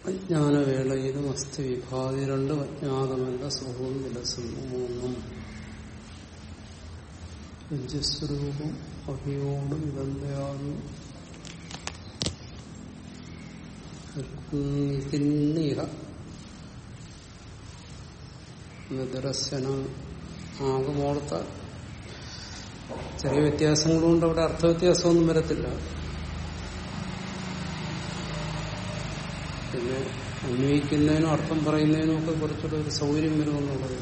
അജ്ഞാനവേളയിലും അസ്ഥി വിഭാതി രണ്ടും അജ്ഞാതമല്ല സുഖവും വിലസുന്നു മൂന്നും രഞ്ജസ്വരൂപം അഭിയോടും ഇതന്തയാതും ഇതിന്നിഹ നിദർശന ആകുമോളത്ത ചെറിയ വ്യത്യാസങ്ങളുണ്ട് അവിടെ അർത്ഥവ്യത്യാസമൊന്നും വരത്തില്ല പിന്നെ അന്വയിക്കുന്നതിനും അർത്ഥം പറയുന്നതിനും ഒക്കെ കുറച്ചുകൂടെ ഒരു സൗകര്യം വരുമെന്നുള്ളത്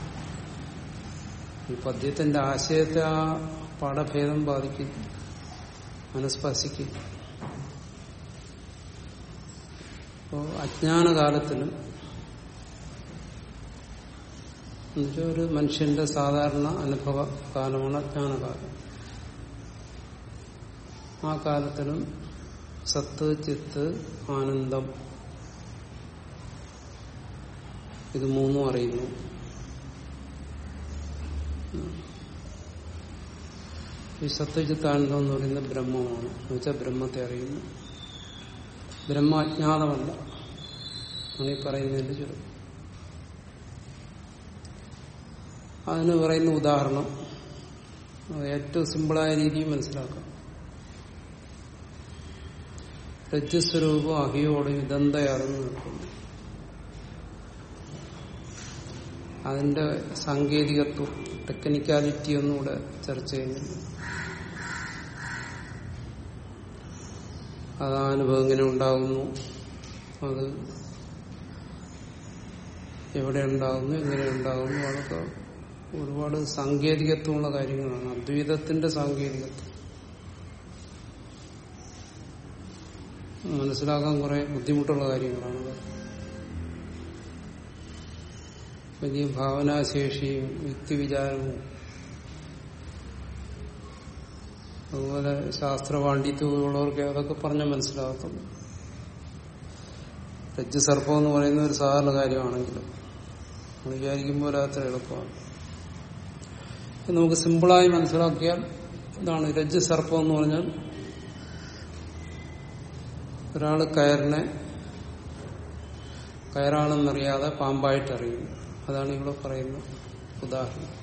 ഈ പദ്യത്തിന്റെ ആശയത്തെ ആ പാഠഭേദം ബാധിക്കും മനസ്പർശിക്കും അപ്പോ അജ്ഞാനകാലത്തിലും എന്നുവെച്ചാൽ ഒരു മനുഷ്യന്റെ സാധാരണ അനുഭവ കാലമാണ് അജ്ഞാനകാലം ആ കാലത്തിലും സത്ത് ചിത്ത് ആനന്ദം ഇത് മൂന്നും അറിയുന്നു ഈ സത്യജിത്ത് ആനന്ദം എന്ന് പറയുന്നത് ബ്രഹ്മമാണ് എന്നുവെച്ചാൽ ബ്രഹ്മത്തെ അറിയുന്നു ബ്രഹ്മ അജ്ഞാതമല്ല ആണ് ഈ പറയുന്നതിന്റെ ചുരുക്കം അതിന് പറയുന്ന ഉദാഹരണം ഏറ്റവും സിമ്പിളായ രീതിയിൽ മനസ്സിലാക്കാം രജ്ജസ്വരൂപം അഹിയോട് വിദന്തയാർന്ന് നിൽക്കുന്നു അതിന്റെ സാങ്കേതികത്വം ടെക്നിക്കാലിറ്റി ഒന്നും ഇവിടെ ചർച്ച ചെയ്യുന്നില്ല അത് ആ അനുഭവം എങ്ങനെ ഉണ്ടാകുന്നു അത് എവിടെ ഉണ്ടാകുന്നു എങ്ങനെ ഉണ്ടാകുന്നു അതൊക്കെ ഒരുപാട് സാങ്കേതികത്വമുള്ള കാര്യങ്ങളാണ് അദ്വൈതത്തിന്റെ സാങ്കേതികത്വം മനസ്സിലാക്കാൻ കുറെ ബുദ്ധിമുട്ടുള്ള കാര്യങ്ങളാണ് വലിയ ഭാവനാശേഷിയും യുക്തിവിചാരവും അതുപോലെ ശാസ്ത്രപാണ്ഡിത്യമുള്ളവർക്ക് അതൊക്കെ പറഞ്ഞാൽ മനസ്സിലാകത്തുള്ളൂ രജ്ജു സർപ്പം എന്ന് പറയുന്ന ഒരു സാധാരണ കാര്യമാണെങ്കിലും നമ്മൾ വിചാരിക്കുമ്പോൾ അത്ര എളുപ്പമാണ് നമുക്ക് സിമ്പിളായി മനസ്സിലാക്കിയാൽ ഇതാണ് രജ്ജു സർപ്പം എന്ന് പറഞ്ഞാൽ ഒരാൾ കയറിനെ കയറാണെന്നറിയാതെ പാമ്പായിട്ട് അറിയുന്നു അതാണ് ഇവിടെ പറയുന്ന ഉദാഹരണം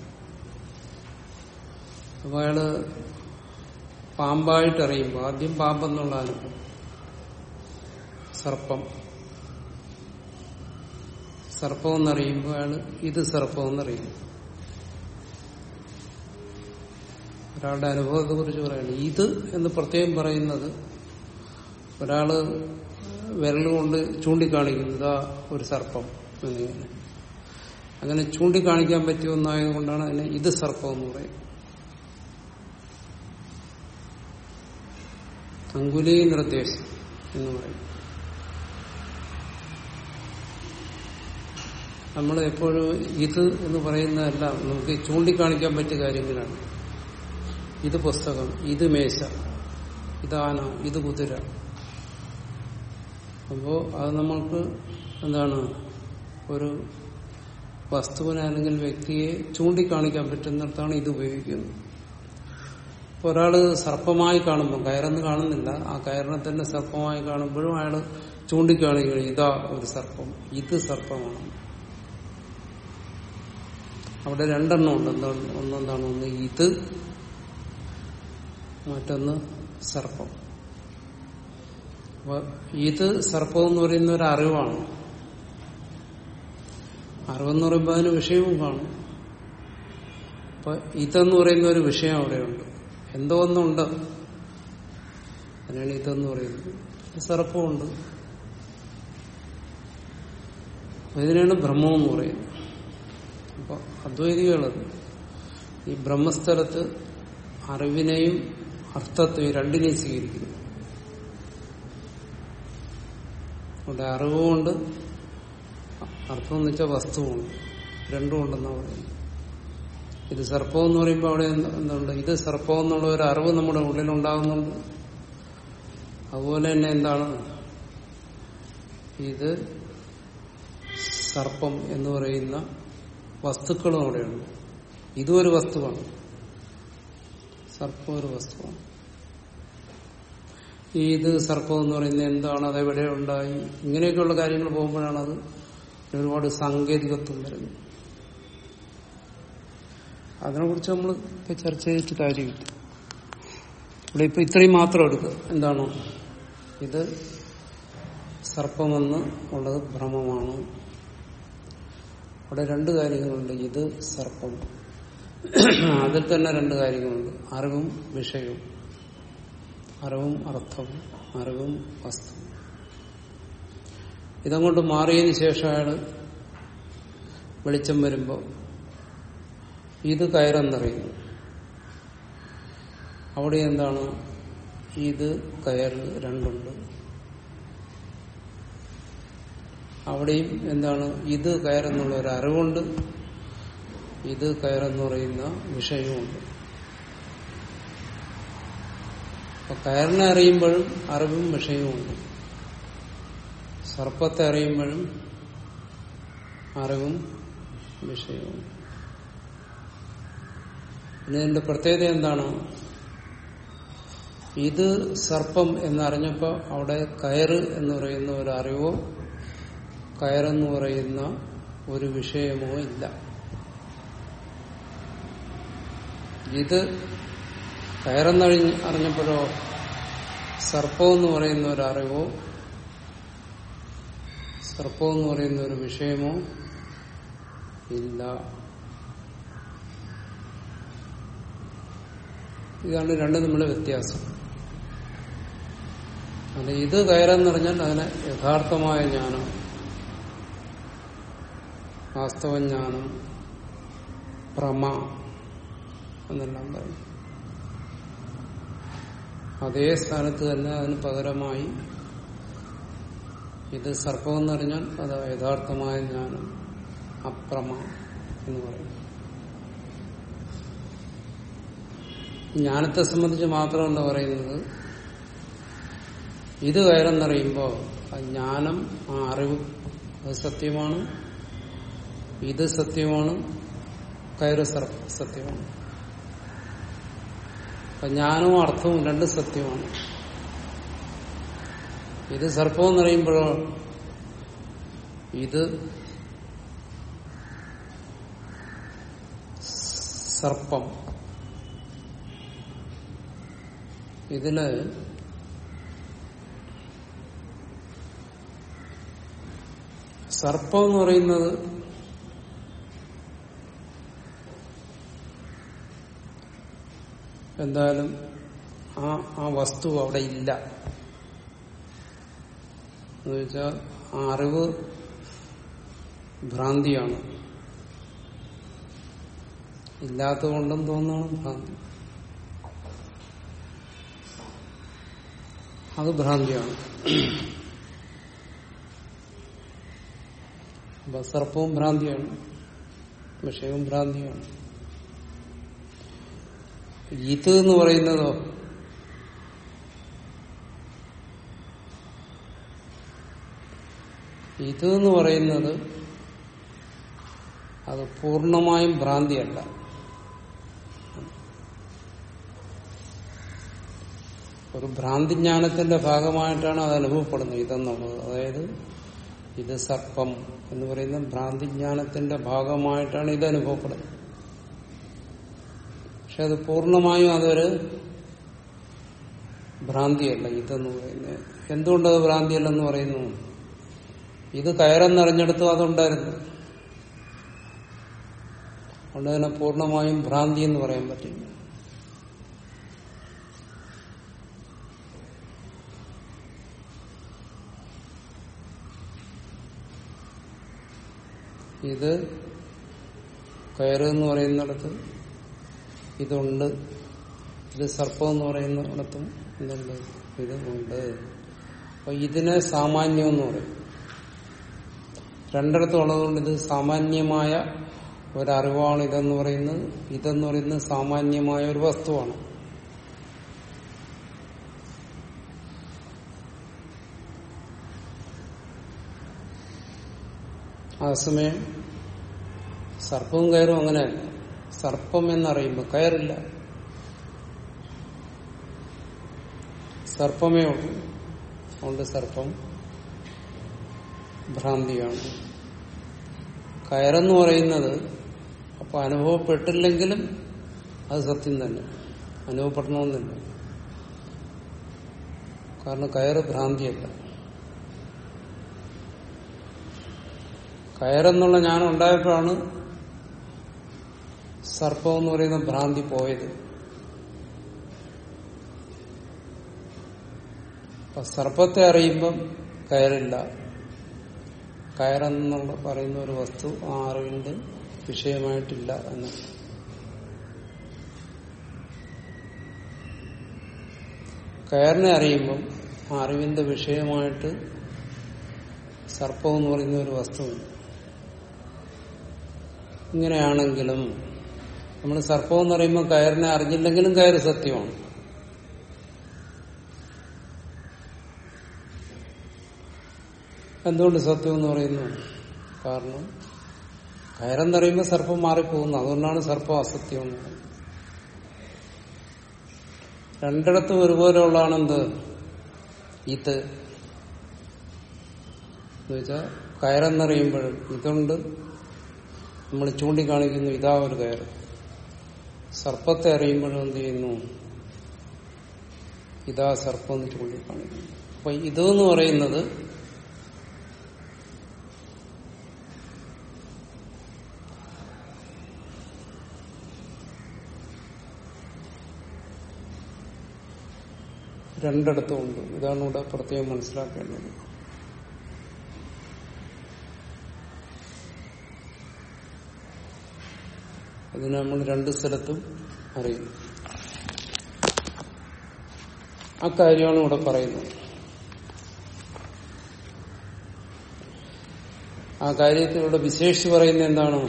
അപ്പൊ അയാള് പാമ്പായിട്ട് അറിയുമ്പോൾ ആദ്യം പാമ്പെന്നുള്ള അനുഭവം സർപ്പം സർപ്പം എന്നറിയുമ്പോൾ അയാള് ഇത് സർപ്പം എന്നറിയുന്നു ഒരാളുടെ അനുഭവത്തെ കുറിച്ച് പറയണം ഇത് എന്ന് പ്രത്യേകം പറയുന്നത് ഒരാള് വിരലുകൊണ്ട് ചൂണ്ടിക്കാണിക്കുന്നത് ഒരു സർപ്പം എന്നിങ്ങനെ അങ്ങനെ ചൂണ്ടിക്കാണിക്കാൻ പറ്റിയ ഒന്നായതുകൊണ്ടാണ് അതിനെ ഇത് സർപ്പം എന്ന് പറയുന്നത് അങ്കുലീ നിർദ്ദേശം എന്ന് പറയും നമ്മൾ എപ്പോഴും ഇത് എന്ന് പറയുന്നതെല്ലാം നമുക്ക് ചൂണ്ടിക്കാണിക്കാൻ പറ്റിയ കാര്യങ്ങളാണ് ഇത് പുസ്തകം ഇത് മേശ ഇതാന ഇത് കുതിര അപ്പോ അത് നമ്മൾക്ക് എന്താണ് ഒരു വസ്തുവിനെ അല്ലെങ്കിൽ വ്യക്തിയെ ചൂണ്ടിക്കാണിക്കാൻ പറ്റുന്നിടത്താണ് ഇത് ഉപയോഗിക്കുന്നത് ഇപ്പൊ ഒരാള് സർപ്പമായി കാണുമ്പോൾ കയറെന്ന് കാണുന്നില്ല ആ കയറിനെ തന്നെ സർപ്പമായി കാണുമ്പോഴും അയാൾ ചൂണ്ടിക്കാണിക്കണം ഇതാ ഒരു സർപ്പം ഇത് സർപ്പമാണ് അവിടെ രണ്ടെണ്ണം ഉണ്ട് എന്താണ് ഒന്നെന്താണ് ഒന്ന് ഇത് മറ്റൊന്ന് സർപ്പം അപ്പൊ ഇത് സർപ്പം എന്ന് പറയുന്ന ഒരു അറിവാണ് അറിവെന്ന് പറയുമ്പോൾ അതിന് വിഷയവും കാണും അപ്പൊ ഇതെന്ന് പറയുന്ന ഒരു വിഷയം അവിടെയുണ്ട് എന്തോ ഒന്നുണ്ട് അതിനാണ് ഇതെന്ന് പറയുന്നത് സർപ്പമുണ്ട് ഇതിനാണ് ബ്രഹ്മം എന്ന് പറയുന്നത് അപ്പൊ അദ്വൈതികളത് ഈ ബ്രഹ്മസ്ഥലത്ത് അറിവിനെയും അർത്ഥത്തെയും രണ്ടിനെയും സ്വീകരിക്കുന്നു അവിടെ അറിവുകൊണ്ട് അർത്ഥം എന്ന് വെച്ചാൽ വസ്തുവുണ്ട് രണ്ടും ഉണ്ടെന്നാ പറയുന്നത് ഇത് സർപ്പം എന്ന് പറയുമ്പോൾ അവിടെ എന്തുണ്ട് ഇത് സർപ്പം എന്നുള്ള ഒരു അറിവ് നമ്മുടെ ഉള്ളിലുണ്ടാകുന്നുണ്ട് അതുപോലെ തന്നെ എന്താണ് ഇത് സർപ്പം എന്ന് പറയുന്ന വസ്തുക്കളും അവിടെയുണ്ട് ഇതും ഒരു വസ്തുവാണ് സർപ്പം ഒരു വസ്തുവാണ് ഈ ഇത് സർപ്പം എന്ന് പറയുന്നത് എന്താണ് അത് എവിടെ ഉണ്ടായി ഇങ്ങനെയൊക്കെയുള്ള കാര്യങ്ങൾ പോകുമ്പോഴാണ് അത് ഒരുപാട് സാങ്കേതികത്വം വരുന്നത് അതിനെക്കുറിച്ച് നമ്മൾ ഇപ്പൊ ചർച്ച ചെയ്തിട്ട് കാര്യമില്ല ഇവിടെ ഇപ്പൊ ഇത്രയും മാത്രം എടുക്കുക എന്താണ് ഇത് സർപ്പമെന്ന് ഉള്ളത് ഭ്രമമാണ് അവിടെ രണ്ട് കാര്യങ്ങളുണ്ട് ഇത് സർപ്പം അതിൽ തന്നെ രണ്ട് കാര്യങ്ങളുണ്ട് അറിവും വിഷയവും അറിവും അർത്ഥവും അറിവും വസ്തു ഇതങ്ങോട്ട് മാറിയതിന് ശേഷം അയാൾ വെളിച്ചം വരുമ്പോൾ ഇത് കയറെന്നറിയുന്നു അവിടെ എന്താണ് ഇത് കയറ് രണ്ടുണ്ട് അവിടെയും എന്താണ് ഇത് കയറെന്നുള്ള ഒരു അറിവുണ്ട് ഇത് കയറെന്ന് പറയുന്ന വിഷയവുമുണ്ട് അപ്പൊ കയറിനെ അറിയുമ്പോഴും അറിവും വിഷയവുമുണ്ട് സർപ്പത്തെ അറിയുമ്പോഴും അറിവും വിഷയവും പിന്നെ ഇതിന്റെ പ്രത്യേകത എന്താണ് ഇത് സർപ്പം എന്നറിഞ്ഞപ്പോ അവിടെ കയറ് എന്ന് പറയുന്ന ഒരു അറിവോ കയറെന്ന് പറയുന്ന ഒരു വിഷയമോ ഇല്ല ഇത് കയറെന്നറിഞ്ഞ് അറിഞ്ഞപ്പോഴോ സർപ്പം എന്ന് പറയുന്ന ഒരു അറിവോ സർപ്പം എന്ന് പറയുന്ന ഒരു വിഷയമോ ഇല്ല ഇതാണ് രണ്ടും തമ്മിലെ വ്യത്യാസം അത് ഇത് കയറെന്ന് പറഞ്ഞാൽ അതിനെ യഥാർത്ഥമായ ജ്ഞാനം വാസ്തവജ്ഞാനം പ്രമ എന്നെല്ലാം പറയും അതേ സ്ഥാനത്ത് തന്നെ അതിന് പകരമായി ഇത് സർപ്പമെന്ന് പറഞ്ഞാൽ അത് യഥാർത്ഥമായ ജ്ഞാനം അപ്രമ എന്ന് പറയും ജ്ഞാനത്തെ സംബന്ധിച്ച് മാത്രമല്ല പറയുന്നത് ഇത് കയറെന്നറിയുമ്പോൾ ആ ജ്ഞാനം ആ അറിവ് അത് സത്യമാണ് ഇത് സത്യമാണ് കയറ് സത്യമാണ് അപ്പൊ ജ്ഞാനവും അർത്ഥവും രണ്ടും സത്യമാണ് ഇത് സർപ്പം എന്നറിയുമ്പോഴോ ഇത് സർപ്പം ഇതില് സർപ്പം എന്ന് പറയുന്നത് എന്തായാലും ആ ആ വസ്തു അവിടെ ഇല്ല എന്നുവെച്ചാൽ ആ അറിവ് ഭ്രാന്തിയാണ് ഇല്ലാത്തതുകൊണ്ടും തോന്നുന്നു ഭ്രാന്തി അത് ഭ്രാന്തിയാണ് അപ്പൊ സർപ്പവും ഭ്രാന്തിയാണ് വിഷയവും ഭ്രാന്തിയാണ് ഇത് എന്ന് പറയുന്നതോ ഇത് എന്ന് പറയുന്നത് അത് പൂർണമായും ഭ്രാന്തിയല്ല ഒരു ഭ്രാന്തിജ്ഞാനത്തിന്റെ ഭാഗമായിട്ടാണ് അത് അനുഭവപ്പെടുന്നത് ഇതെന്നുള്ളത് അതായത് ഇത് സർപ്പം എന്ന് പറയുന്ന ഭ്രാന്തിജ്ഞാനത്തിന്റെ ഭാഗമായിട്ടാണ് ഇത് അനുഭവപ്പെടുന്നത് പക്ഷെ അത് പൂർണ്ണമായും അതൊരു ഭ്രാന്തിയല്ല ഇതെന്ന് പറയുന്നത് എന്തുകൊണ്ടത് ഭ്രാന്തിയല്ലെന്ന് പറയുന്നു ഇത് കയറെന്നറിഞ്ഞെടുത്തും അതുണ്ടായിരുന്നു അതുകൊണ്ട് തന്നെ പൂർണ്ണമായും ഭ്രാന്തി എന്ന് പറയാൻ പറ്റില്ല ഇത് കയറ് എന്ന് പറയുന്നിടത്ത് ഇതുണ്ട് ഇത് സർപ്പം എന്ന് പറയുന്നിടത്തും എന്തുണ്ട് ഇത് ഉണ്ട് അപ്പൊ ഇതിനെ സാമാന്യം എന്ന് പറയും രണ്ടിടത്തും ഉള്ളതുകൊണ്ട് ഇത് സാമാന്യമായ ഒരറിവാണ് ഇതെന്ന് പറയുന്നത് ഇതെന്ന് പറയുന്നത് സാമാന്യമായ ഒരു വസ്തുവാണ് അതേസമയം സർപ്പവും കയറും അങ്ങനെയല്ല സർപ്പം എന്നറിയുമ്പോൾ കയറില്ല സർപ്പമേ ഉള്ളൂ അതുകൊണ്ട് സർപ്പം ഭ്രാന്തിയാണ് കയറെന്ന് പറയുന്നത് അപ്പൊ അനുഭവപ്പെട്ടില്ലെങ്കിലും അത് സത്യം തന്നെ അനുഭവപ്പെടണമെന്നില്ല കാരണം കയറ് ഭ്രാന്തിയല്ല കയറെന്നുള്ള ഞാൻ ഉണ്ടായപ്പോഴാണ് സർപ്പം എന്ന് പറയുന്ന ഭ്രാന്തി പോയത് അപ്പൊ സർപ്പത്തെ അറിയുമ്പം കയറില്ല കയറെന്നുള്ള പറയുന്ന ഒരു വസ്തു ആ അറിവിന്റെ വിഷയമായിട്ടില്ല എന്ന് കയറിനെ അറിയുമ്പം ആ അറിവിന്റെ വിഷയമായിട്ട് സർപ്പം എന്ന് പറയുന്ന ഒരു വസ്തുവില്ല ഇങ്ങനെയാണെങ്കിലും നമ്മൾ സർപ്പം എന്ന് പറയുമ്പോൾ കയറിനെ അറിഞ്ഞില്ലെങ്കിലും കയറ് സത്യമാണ് എന്തുകൊണ്ട് സത്യം എന്ന് പറയുന്നു കാരണം കയറെന്നറിയുമ്പോൾ സർപ്പം മാറിപ്പോകുന്നു അതുകൊണ്ടാണ് സർപ്പം അസത്യം എന്ന് പറയുന്നത് രണ്ടിടത്തും ഒരുപോലെ ഉള്ളതാണെന്ത് ഇത് എന്നുവെച്ചാൽ കയറെന്നറിയുമ്പോഴും ഇതുണ്ട് നമ്മൾ ചൂണ്ടിക്കാണിക്കുന്നു ഇതാ ഒരു കയറ് സർപ്പത്തെ അറിയുമ്പോഴും എന്ത് ചെയ്യുന്നു ഇതാ സർപ്പം എന്ന് ചൂണ്ടിക്കാണിക്കുന്നു അപ്പൊ ഇതെന്ന് പറയുന്നത് രണ്ടിടത്തും ഉണ്ട് ഇതാണ് ഇവിടെ പ്രത്യേകം മനസ്സിലാക്കേണ്ടത് അതിന് നമ്മൾ രണ്ട് സ്ഥലത്തും അറിയും ആ കാര്യമാണ് ഇവിടെ പറയുന്നത് ആ കാര്യത്തിലൂടെ വിശേഷിച്ച് പറയുന്നത് എന്താണ്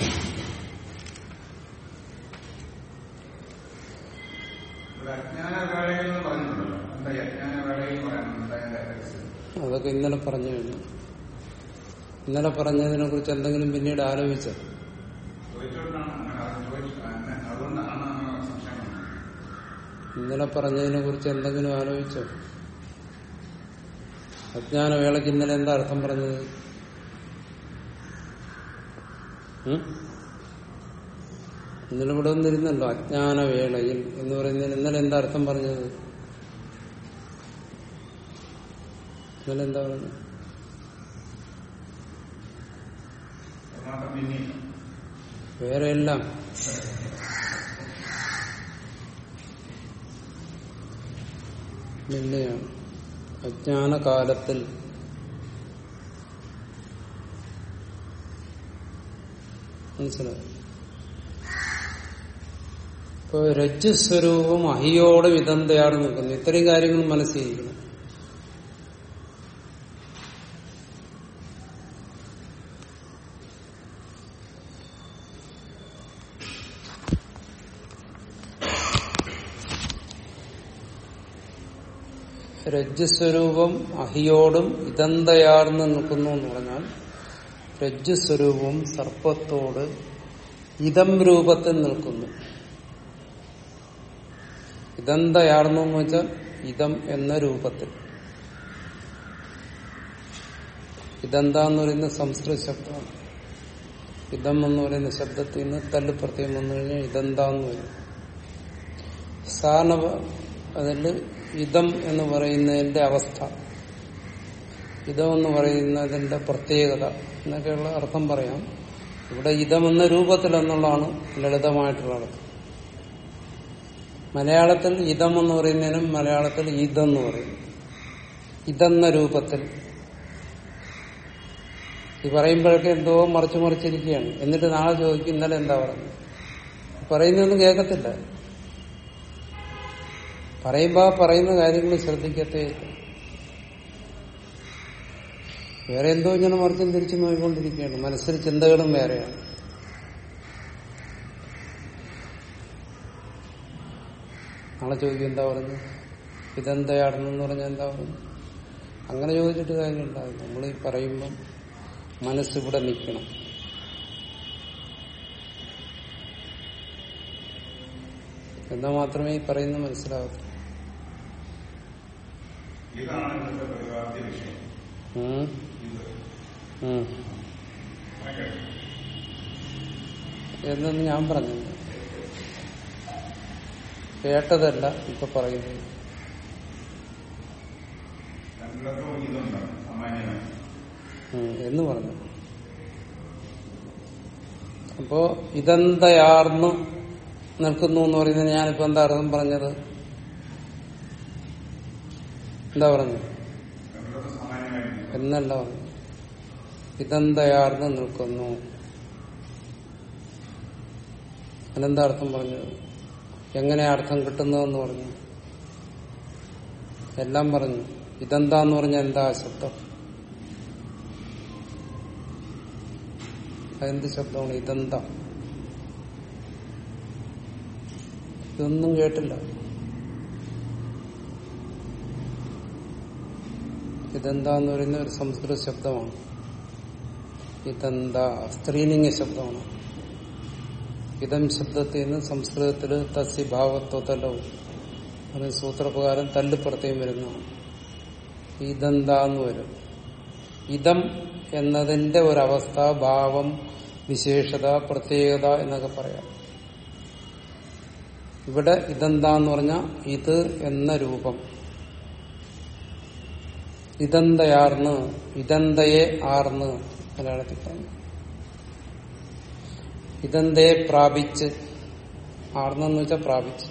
ഇവിടെ അജ്ഞാന വേളയിൽ എന്ന് പറഞ്ഞിട്ടുണ്ടല്ലോ എന്താ ഈ അജ്ഞാന വേളയിൽ എന്ന് പറയുന്നത് എന്താ അതിന്റെ രഹസ്യം? അതൊക്കെ ഇന്നലെ പറഞ്ഞു കഴിഞ്ഞു ഇന്നലെ പറഞ്ഞതിനെ കുറിച്ച് എന്തെങ്കിലും പിന്നീട് ആലോചിച്ചോ ചോദിച്ചുകൊണ്ടാണ് അങ്ങനെ അത് ചോദിച്ചു അങ്ങനെ അതുകൊണ്ടാണ് അങ്ങനെ സംശയം വന്നത്. ഇന്നലെ പറഞ്ഞതിനെ കുറിച്ച് എന്തെങ്കിലും ആലോചിച്ചോ അജ്ഞാനവേളയ്ക്ക് ഇന്നലെ എന്താ അർത്ഥം പറഞ്ഞത് ഉം? ഇന്നലെ ഇവിടെ ഒന്നിരുന്നല്ലോ അജ്ഞാനവേളയിൽ എന്ന് പറയുന്നതിന് ഇന്നലെ എന്താ അർത്ഥം പറഞ്ഞത് ഇന്നലെ എന്താ പറഞ്ഞത് അത് മാത്രം പിന്നെയില്ല വേറെ എല്ലാം നിന്നെയാണ് അജ്ഞാനകാലത്തിൽ മനസ്സിലായി ഇപ്പൊ രജ്ജുസ്വരൂപം അഹിയോടെ വിധന്തയാണ് നിൽക്കുന്നു ഇത്രയും കാര്യങ്ങൾ മനസ്സിലിരിക്കണം രജ്ജുസ്വരൂപം അഹിയോടും ഇതന്തയാർന്ന് നിൽക്കുന്നു എന്ന് പറഞ്ഞാൽ രജ്ജുസ്വരൂപം സർപ്പത്തോട് ഇതം രൂപത്തിൽ നിൽക്കുന്നു ഇതന്തയാർന്നു എന്ന് വെച്ചാൽ ഇതം എന്ന രൂപത്തിൽ ഇതെന്ത എന്ന് പറയുന്ന സംസ്കൃത ശബ്ദമാണ് ഇതം എന്ന് പറയുന്ന ശബ്ദത്തിൽ നിന്ന് തല്ല് പ്രത്യേകം വന്നു കഴിഞ്ഞാൽ ഇതെന്താന്ന് വരും സാധാരണ അതിൽ ഇതം എന്ന് പറയുന്നതിന്റെ അവസ്ഥ ഇതം എന്ന് പറയുന്നതിന്റെ പ്രത്യേകത എന്നൊക്കെയുള്ള അർത്ഥം പറയാം ഇവിടെ ഇതം എന്ന രൂപത്തിൽ എന്നുള്ളതാണ് ലളിതമായിട്ടുള്ള അർത്ഥം മലയാളത്തിൽ ഇതം എന്ന് പറയുന്നതിനും മലയാളത്തിൽ ഇതെന്ന് പറയും ഇതെന്ന രൂപത്തിൽ ഈ പറയുമ്പോഴൊക്കെ എന്തോ മറിച്ചു മറിച്ചിരിക്കുകയാണ് എന്നിട്ട് നാളെ ചോദിക്കും ഇന്നലെ എന്താ പറഞ്ഞത് പറയുന്നൊന്നും കേൾക്കത്തില്ല പറയുമ്പോ ആ പറയുന്ന കാര്യങ്ങൾ ശ്രദ്ധിക്കത്തേ ഇല്ല. വേറെ എന്തോ ഇങ്ങനെ മറിച്ചും തിരിച്ചു നോക്കിക്കൊണ്ടിരിക്കുകയാണ് മനസ്സിൽ ചിന്തകളും വേറെയാണ് നാളെ ചോദിക്കും എന്താ പറഞ്ഞു ഇതെന്തയാണെന്ന് പറഞ്ഞാൽ എന്താ പറഞ്ഞു അങ്ങനെ ചോദിച്ചിട്ട് കാര്യമുണ്ടാകും നമ്മൾ ഈ പറയുമ്പം മനസ്സിവിടെ നിൽക്കണം എന്നാൽ മാത്രമേ ഈ പറയുന്നത് മനസ്സിലാകൂ ഇതാണ് ഇന്നത്തെ പ്രതിപാദ്യ വിഷയം ഉം. ഇത് ഉം. ഓക്കെ. എന്നെന്ന് ഞാൻ പറഞ്ഞില്ല കേട്ടതല്ല ഇപ്പൊ പറയുന്നത് രണ്ടിടത്തും ഇതുണ്ട് സാമാന്യമായി ഉം, എന്ന് പറഞ്ഞു അപ്പോ ഇതെന്തയാർന്ന് നിൽക്കുന്നു എന്ന് പറയുന്നത് ഞാനിപ്പോ എന്താ അർത്ഥം പറഞ്ഞത് എന്താ പറഞ്ഞു രണ്ടിടത്തും സാമാന്യമായിരിക്കും എന്നല്ല പറഞ്ഞു ഇതെന്തയാർന്ന് നിൽക്കുന്നു അതിനെന്താ അർത്ഥം പറഞ്ഞത് എങ്ങനെ അർത്ഥം കിട്ടുന്നതെന്ന് പറഞ്ഞു എല്ലാം പറഞ്ഞു ഇതെന്താന്ന് പറഞ്ഞ എന്താ ആ ശബ്ദം അതെന്ത് ശബ്ദമാണ് ഇതെന്താ ഇതൊന്നും കേട്ടില്ല ഇതെന്താന്ന് പറയുന്ന ഒരു സംസ്കൃത ശബ്ദമാണ് ഇതെന്താ സ്ത്രീലിംഗ ശബ്ദമാണ് ഇതം ശബ്ദത്തിൽ നിന്ന് സംസ്കൃതത്തിൽ തസ്യ ഭാവത്വതലവും അത് സൂത്രപ്രകാരം തല്ലുപ്രത്യം വരുന്നതാണ് ഇതെന്താന്ന് വരും ഇതം എന്നതിന്റെ ഒരവസ്ഥ ഭാവം വിശേഷത പ്രത്യേകത എന്നൊക്കെ പറയാം ഇവിടെ ഇതെന്താന്ന് പറഞ്ഞാൽ ഇത് എന്ന രൂപം ഇതെന്തയാർന്ന് ഇതെന്തയെ ആർന്ന് മലയാളത്തിൽ പറഞ്ഞു ഇതെന്തയെ പ്രാപിച്ച് ആർന്നെന്ന് വെച്ചാൽ പ്രാപിച്ച്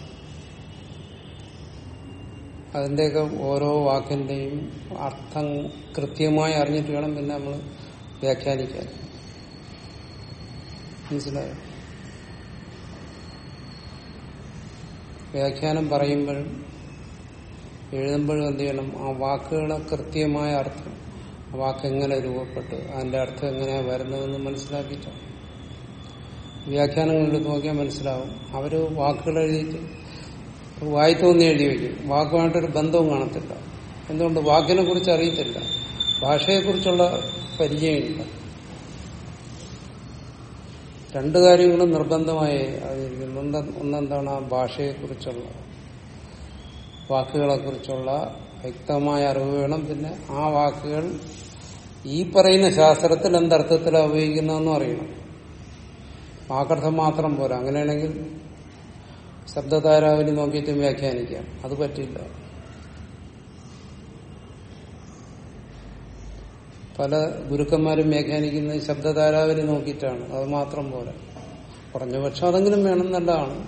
അതിന്റെയൊക്കെ ഓരോ വാക്കിന്റെയും അർത്ഥം കൃത്യമായി അറിഞ്ഞിട്ട് വേണം പിന്നെ നമ്മൾ വ്യാഖ്യാനിക്കാൻ മനസ്സിലായോ വ്യാഖ്യാനം പറയുമ്പോഴും എഴുതുമ്പോഴും എന്ത് ചെയ്യണം ആ വാക്കുകളെ കൃത്യമായ അർത്ഥം ആ വാക്ക് എങ്ങനെ രൂപപ്പെട്ടു അതിന്റെ അർത്ഥം എങ്ങനെയാ വരുന്നതെന്ന് മനസ്സിലാക്കിയിട്ടാണ് വ്യാഖ്യാനങ്ങൾ എടുത്ത് നോക്കിയാൽ മനസ്സിലാവും അവര് വാക്കുകൾ എഴുതിയിട്ട് വായി തോന്നി എഴുതി വയ്ക്കും വാക്കുമായിട്ടൊരു ബന്ധവും കാണത്തില്ല എന്തുകൊണ്ട് വാക്കിനെ കുറിച്ച് അറിയത്തില്ല ഭാഷയെക്കുറിച്ചുള്ള പരിചയമില്ല രണ്ടു കാര്യങ്ങളും നിർബന്ധമായി അറിഞ്ഞിരിക്കുന്നു ഒന്ന് ഒന്നെന്താണ് ആ ഭാഷയെക്കുറിച്ചുള്ള വാക്കുകളെ കുറിച്ചുള്ള വ്യക്തമായ അറിവ് വേണം പിന്നെ ആ വാക്കുകൾ ഈ പറയുന്ന ശാസ്ത്രത്തിൽ എന്തർത്ഥത്തിലാണ് ഉപയോഗിക്കുന്നതെന്നും അറിയണം വാക്കർത്ഥം മാത്രം പോരാ അങ്ങനെയാണെങ്കിൽ ശബ്ദധാരാവലി നോക്കിയിട്ട് വ്യാഖ്യാനിക്കാം അത് പറ്റില്ല പല ഗുരുക്കന്മാരും വ്യാഖ്യാനിക്കുന്നത് ശബ്ദധാരാവലി നോക്കിയിട്ടാണ് അത് മാത്രം പോരാ കുറഞ്ഞ പക്ഷം അതെങ്കിലും വേണം നല്ലതാണ്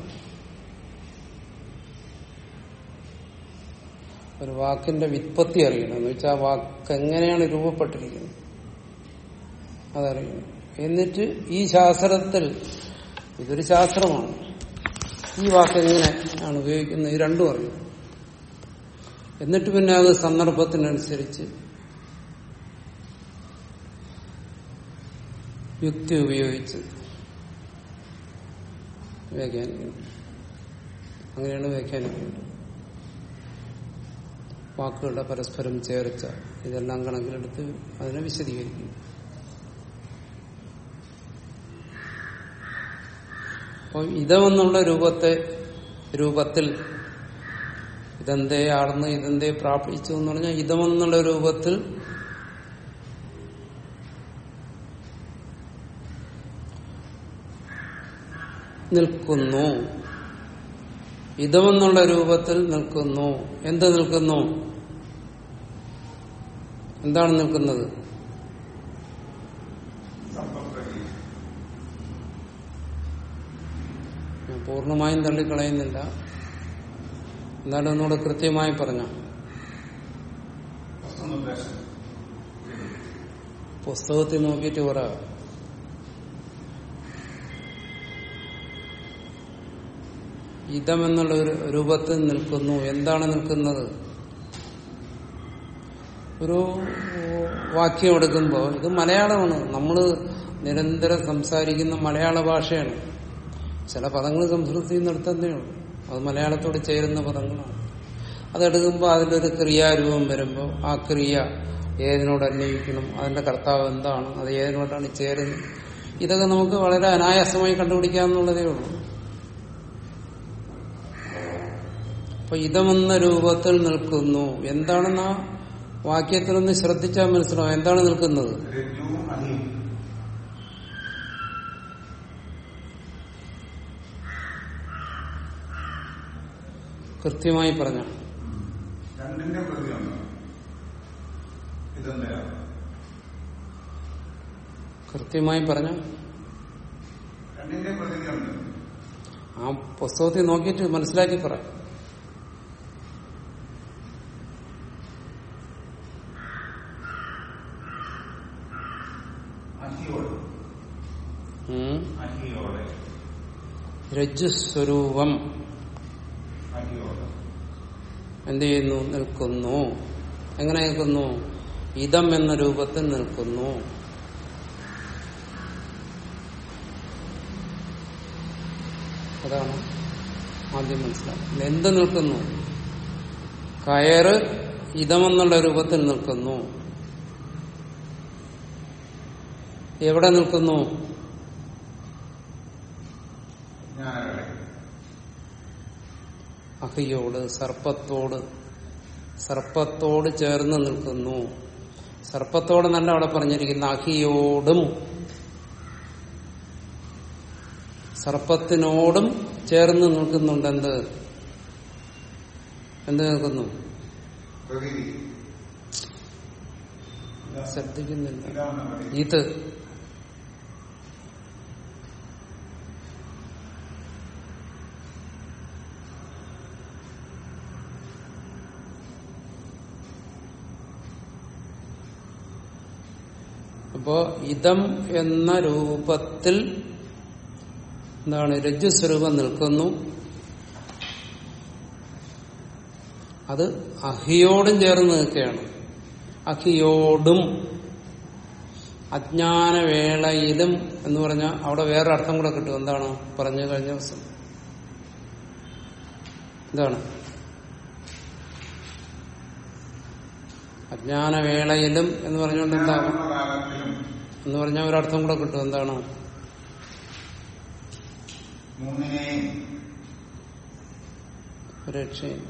ഒരു വാക്കിന്റെ വിത്പത്തി അറിയണം എന്ന് വെച്ചാൽ ആ വാക്ക് എങ്ങനെയാണ് രൂപപ്പെട്ടിരിക്കുന്നത് അതറിയണം എന്നിട്ട് ഈ ശാസ്ത്രത്തിൽ ഇതൊരു ശാസ്ത്രമാണ് ഈ വാക്ക് എങ്ങനെ ആണ് ഉപയോഗിക്കുന്നത് ഇത് രണ്ടും അറിയും എന്നിട്ട് പിന്നെ അത് സന്ദർഭത്തിനനുസരിച്ച് യുക്തി ഉപയോഗിച്ച് വ്യാഖ്യാനിക്കുന്നു അങ്ങനെയാണ് വ്യാഖ്യാനിക്കേണ്ടത് വാക്കുകളുടെ പരസ്പരം ചേർച്ച ഇതെല്ലാം കണക്കിലെടുത്ത് അതിനെ വിശദീകരിക്കുന്നു അപ്പോൾ ഇതമെന്നുള്ള രൂപത്തെ രൂപത്തിൽ ഇതെന്തേ ആർന്ന് ഇതെന്തേ പ്രാപിച്ചു എന്ന് പറഞ്ഞാൽ ഇതമെന്നുള്ള രൂപത്തിൽ നിൽക്കുന്നു ഇതമെന്നുള്ള രൂപത്തിൽ നിൽക്കുന്നു എന്ത് നിൽക്കുന്നു എന്താണ് നിൽക്കുന്നത് സമ്പർക്കം ഞാൻ പൂർണ്ണമായും തള്ളിക്കളയുന്നില്ല എന്നാലും ഒന്നുകൂടെ കൃത്യമായി പറഞ്ഞ വസ്തുനിർദ്ദേശം പുസ്തകത്തിൽ നോക്കിയിട്ട് പറ ഇതമെന്നുള്ള ഒരു രൂപത്തിൽ നിൽക്കുന്നു എന്താണ് നിൽക്കുന്നത് ഒരു വാക്യം എടുക്കുമ്പോൾ ഇത് മലയാളമാണ് നമ്മൾ നിരന്തരം സംസാരിക്കുന്ന മലയാള ഭാഷയാണ് ചില പദങ്ങൾ സംസ്കൃതത്തിൽ നിന്ന് എടുത്തതേ ഉള്ളൂ അത് മലയാളത്തോട് ചേരുന്ന പദങ്ങളാണ് അതെടുക്കുമ്പോൾ അതിലൊരു ക്രിയാരൂപം വരുമ്പോൾ ആ ക്രിയ ഏതിനോട് അന്വയിക്കണം അതിന്റെ കർത്താവ് എന്താണ് അത് ഏതിനോടാണ് ചേരുന്നത് ഇതൊക്കെ നമുക്ക് വളരെ അനായാസമായി കണ്ടുപിടിക്കാമെന്നുള്ളതേ ഉള്ളൂ അപ്പൊ ഇതമെന്ന രൂപത്തിൽ നിൽക്കുന്നു എന്താണെന്ന് ആ വാക്യത്തിലൊന്ന് ശ്രദ്ധിച്ചാൽ മനസ്സിലാവും എന്താണ് നിൽക്കുന്നത് രജ്ജുവും അഹിയും കൃത്യമായി പറഞ്ഞ രണ്ടിന്റെ പ്രതിയുണ്ട് ഇതെന്താ കൃത്യമായി പറഞ്ഞ രണ്ടിന്റെ പ്രതിയുണ്ട് ആ പുസ്തകത്തിൽ നോക്കിയിട്ട് മനസ്സിലാക്കി പറ അഹിയോട് ഉം. അഹിയോടെ രജ്ജുസ്വരൂപം അഹിയോട് എന്ത് ചെയ്യുന്നു നിൽക്കുന്നു എങ്ങനെ നിൽക്കുന്നു ഇതം എന്ന രൂപത്തിൽ നിൽക്കുന്നു അതാണ് ആദ്യം മനസ്സിലാക്കുന്നത് എന്ത് നിൽക്കുന്നു കയറ് ഇതമെന്നുള്ള രൂപത്തിൽ നിൽക്കുന്നു എവിടെ നിൽക്കുന്നു ഞാനവിടെ അഹിയോട് സർപ്പത്തോട് സർപ്പത്തോട് ചേർന്ന് നിൽക്കുന്നു സർപ്പത്തോട് നല്ല അവിടെ പറഞ്ഞിരിക്കുന്ന അഹിയോടും സർപ്പത്തിനോടും ചേർന്ന് നിൽക്കുന്നുണ്ട് എന്ത് എന്ത് നിൽക്കുന്നു പ്രകൃതി ശ്രദ്ധിക്കുന്നില്ല ഇതാണ് പറയുന്നത് ഇത് അപ്പോ ഇതം എന്ന രൂപത്തിൽ എന്താണ് രജ്ജുസ്വരൂപം നിൽക്കുന്നു അത് അഹിയോടും ചേർന്ന് നിൽക്കുകയാണ് അഹിയോടും അജ്ഞാനവേളയിലും എന്ന് പറഞ്ഞാൽ അവിടെ വേറെ അർത്ഥം കൂടെ കിട്ടും എന്താണ് പറഞ്ഞു കഴിഞ്ഞ ദിവസം എന്താണ് അജ്ഞാനവേളയിലും എന്ന് പറഞ്ഞുകൊണ്ട് എന്താകും കാലത്തിലും എന്ന് പറഞ്ഞാൽ ഒരർത്ഥം കൂടെ കിട്ടും എന്താണ് മൂന്നിനെയും ഒരു രക്ഷയില്ല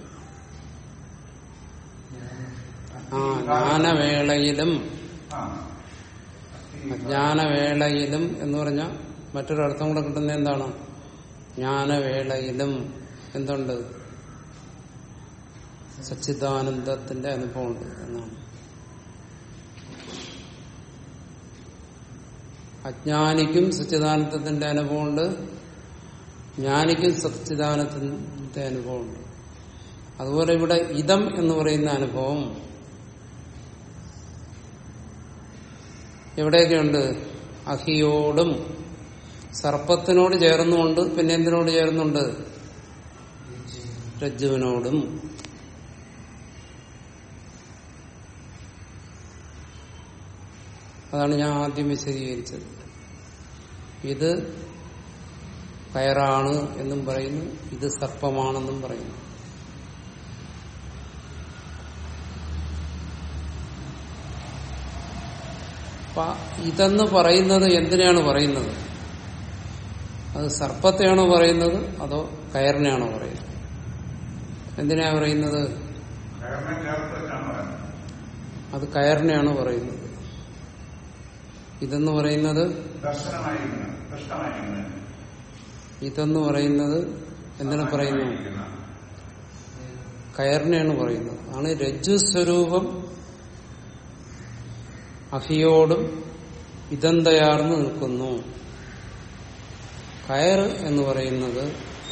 ആ ജ്ഞാനവേളയിലും ആ അജ്ഞാനവേളയിലും എന്ന് പറഞ്ഞാൽ മറ്റൊരർത്ഥം കൂടെ കിട്ടുന്നത് എന്താണ് ജ്ഞാനവേളയിലും എന്തുണ്ട് സച്ചിദാനന്ദത്തിന്റെ അനുഭവമുണ്ട് എന്നാണ് അജ്ഞാനിക്കും സച്ചിദാനന്ദത്തിന്റെ അനുഭവമുണ്ട് ജ്ഞാനിക്കും സച്ചിദാനന്ദത്തിന്റെ അനുഭവമുണ്ട് അതുപോലെ ഇവിടെ ഇതം എന്ന് പറയുന്ന അനുഭവം എവിടെയൊക്കെയുണ്ട് അഹിയോടും സർപ്പത്തിനോട് ചേർന്നുകൊണ്ട് പിന്നെ എന്തിനോട് ചേർന്നുണ്ട് രജ്ജുവിനോടും അതാണ് ഞാൻ ആദ്യം വിശദീകരിച്ചത് ഇത് കയറാണ് എന്നും പറയുന്നു ഇത് സർപ്പമാണെന്നും പറയുന്നു അപ്പൊ ഇതെന്ന് പറയുന്നത് എന്തിനാണ് പറയുന്നത് അത് സർപ്പത്തെയാണോ പറയുന്നത് അതോ കയറിനെയാണോ പറയുന്നത് എന്തിനാ പറയുന്നത് കയറിനെ ചേർത്ത് വെച്ചാണ് പറയുന്നത് അത് കയറിനെയാണ് പറയുന്നത് ഇതെന്ന് പറയുന്നത് ദർശനമായിരിക്കുന്നത് ദൃഷ്ടമായിരിക്കുന്നത് ഇതെന്ന് പറയുന്നത് എന്തിനു പറയുന്നു കയറിനെയാണ് പറയുന്നത് ആണ് രജ്ജു സ്വരൂപം അഹിയോടും ഇതന്തയാർന്ന് നിൽക്കുന്നു കയർ എന്ന് പറയുന്നത്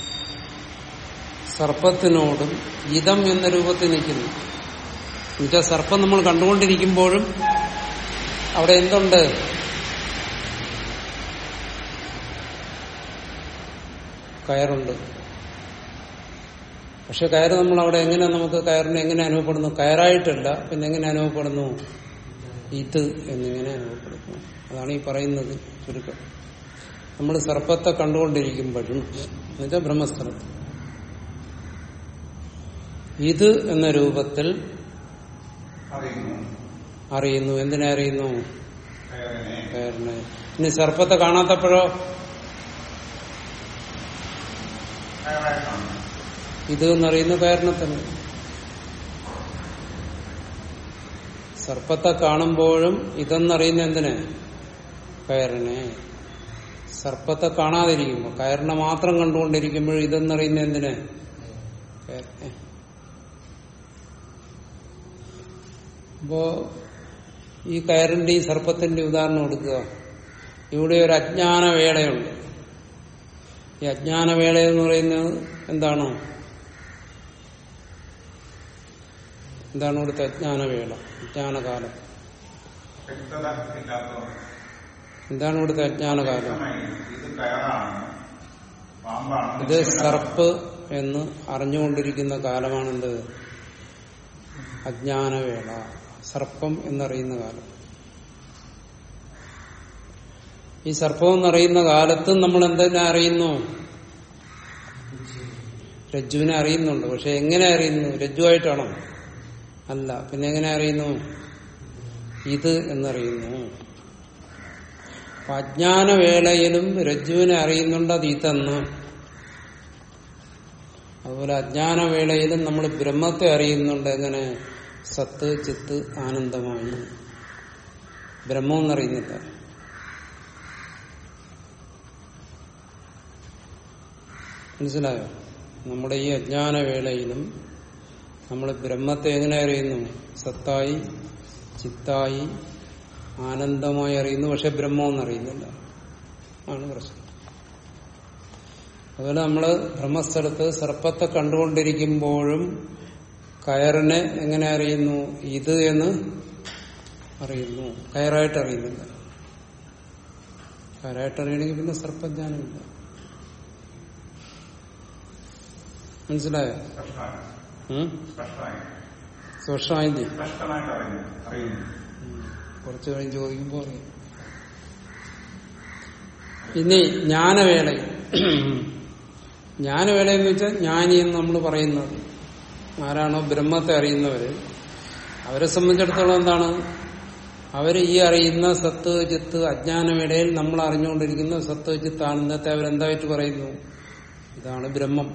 സർപ്പത്തിനോടും ഇതം എന്ന രൂപത്തിൽ നിൽക്കുന്നു എന്നുവെച്ചാൽ സർപ്പം നമ്മൾ കണ്ടുകൊണ്ടിരിക്കുമ്പോഴും അവിടെ എന്തുണ്ട് കയറുണ്ട് പക്ഷെ കയറ് നമ്മൾ അവിടെ എങ്ങനെ നമുക്ക് കയറിന് എങ്ങനെ അനുഭവപ്പെടുന്നു കയറായിട്ടല്ല പിന്നെ എങ്ങനെ അനുഭവപ്പെടുന്നു ഇത് എന്നിങ്ങനെ അനുഭവപ്പെടുന്നു അതാണ് ഈ പറയുന്നത് ചുരുക്കം നമ്മൾ സർപ്പത്തെ കണ്ടുകൊണ്ടിരിക്കുമ്പോഴും എന്നുവെച്ചാൽ ബ്രഹ്മസ്ഥലത്ത് ഇത് എന്ന രൂപത്തിൽ അറിയുന്നു അറിയുന്നു എന്തിനെ അറിയുന്നു കയറിനെ കയറിനെ ഇനി സർപ്പത്തെ കാണാത്തപ്പോഴോ കയറായിട്ടാണ് ഇത് എന്നറിയുന്ന കയറിനെ തന്നെ സർപ്പത്തെ കാണുമ്പോഴും ഇതെന്നറിയുന്ന എന്തിന് കയറിനെ സർപ്പത്തെ കാണാതിരിക്കുമ്പോൾ കയറിനെ മാത്രം കണ്ടുകൊണ്ടിരിക്കുമ്പോൾ ഇതെന്നറിയുന്ന എന്തിന് കയറിനെ അപ്പോ ഈ കയറിന്റെ ഈ സർപ്പത്തിന്റെ ഉദാഹരണം കൊടുക്കുക ഇവിടെ ഒരു അജ്ഞാന വേളയുണ്ട് ഈ അജ്ഞാന വേള എന്ന് പറയുന്നത് എന്താണ് എന്താണ് ഇവിടുത്തെ അജ്ഞാനവേള അജ്ഞാനകാലം വ്യക്തത ഇല്ലാത്തവർ എന്താണ് ഇവിടുത്തെ അജ്ഞാനകാലം വ്യക്തമായി ഇത് കയറാണ് പാമ്പാണ് ഇത് സർപ്പ് എന്ന് അറിഞ്ഞുകൊണ്ടിരിക്കുന്ന കാലമാണെന്ത് അജ്ഞാനവേള സർപ്പം എന്നറിയുന്ന കാലം ഈ സർപ്പം എന്നറിയുന്ന കാലത്തും നമ്മൾ എന്തിനെ അറിയുന്നു രജ്ജുവിനെ അറിയുന്നുണ്ട് പക്ഷെ എങ്ങനെ അറിയുന്നു രജ്ജുവായിട്ടാണോ അല്ല പിന്നെ എങ്ങനെ അറിയുന്നു ഇത് എന്നറിയുന്നു അപ്പൊ അജ്ഞാനവേളയിലും രജ്ജുവിനെ അറിയുന്നുണ്ട് അത് ഇതെന്ന് അതുപോലെ അജ്ഞാനവേളയിലും നമ്മൾ ബ്രഹ്മത്തെ അറിയുന്നുണ്ട് എങ്ങനെ സത്ത് ചിത്ത് ആനന്ദമായി ബ്രഹ്മം എന്നറിയുന്നില്ല മനസ്സിലായോ നമ്മുടെ ഈ അജ്ഞാനവേളയിലും നമ്മൾ ബ്രഹ്മത്തെ എങ്ങനെ അറിയുന്നു സത്തായി ചിത്തായി ആനന്ദമായി അറിയുന്നു പക്ഷെ ബ്രഹ്മം എന്നറിയുന്നില്ല ആണ് പ്രശ്നം അതുപോലെ നമ്മള് ബ്രഹ്മസ്ഥലത്ത് സർപ്പത്തെ കണ്ടുകൊണ്ടിരിക്കുമ്പോഴും കയറിനെ എങ്ങനെ അറിയുന്നു ഇത് എന്ന് അറിയുന്നു കയറായിട്ട് അറിയുന്നില്ല കയറായിട്ട് അറിയണമെങ്കിൽ പിന്നെ സർപ്പജ്ഞാനമില്ല മനസ്സിലായോ സ്പഷ്ടമായി ഉം? സ്പഷ്ടമായി സ്പഷ്ടമായില്ലേ സ്പഷ്ടമായിട്ട് അറിയുന്നു അറിയുന്നു കുറച്ചു കഴിഞ്ഞ് ചോദിക്കുമ്പോൾ അറിയും ഇനി ജ്ഞാനവേളയിൽ ജ്ഞാനവേള എന്ന് വെച്ചാൽ ജ്ഞാനി എന്ന് നമ്മൾ പറയുന്നത് ആരാണോ ബ്രഹ്മത്തെ അറിയുന്നവര് അവരെ സംബന്ധിച്ചിടത്തോളം എന്താണ് അവര് ഈ അറിയുന്ന സത്ത് ചിത്ത് അജ്ഞാനവേളയിൽ നമ്മൾ അറിഞ്ഞുകൊണ്ടിരിക്കുന്ന സത്ത് ചിത്ത് ആനന്ദത്തെ അവരെന്തായിട്ട് പറയുന്നു ഇതാണ് ബ്രഹ്മം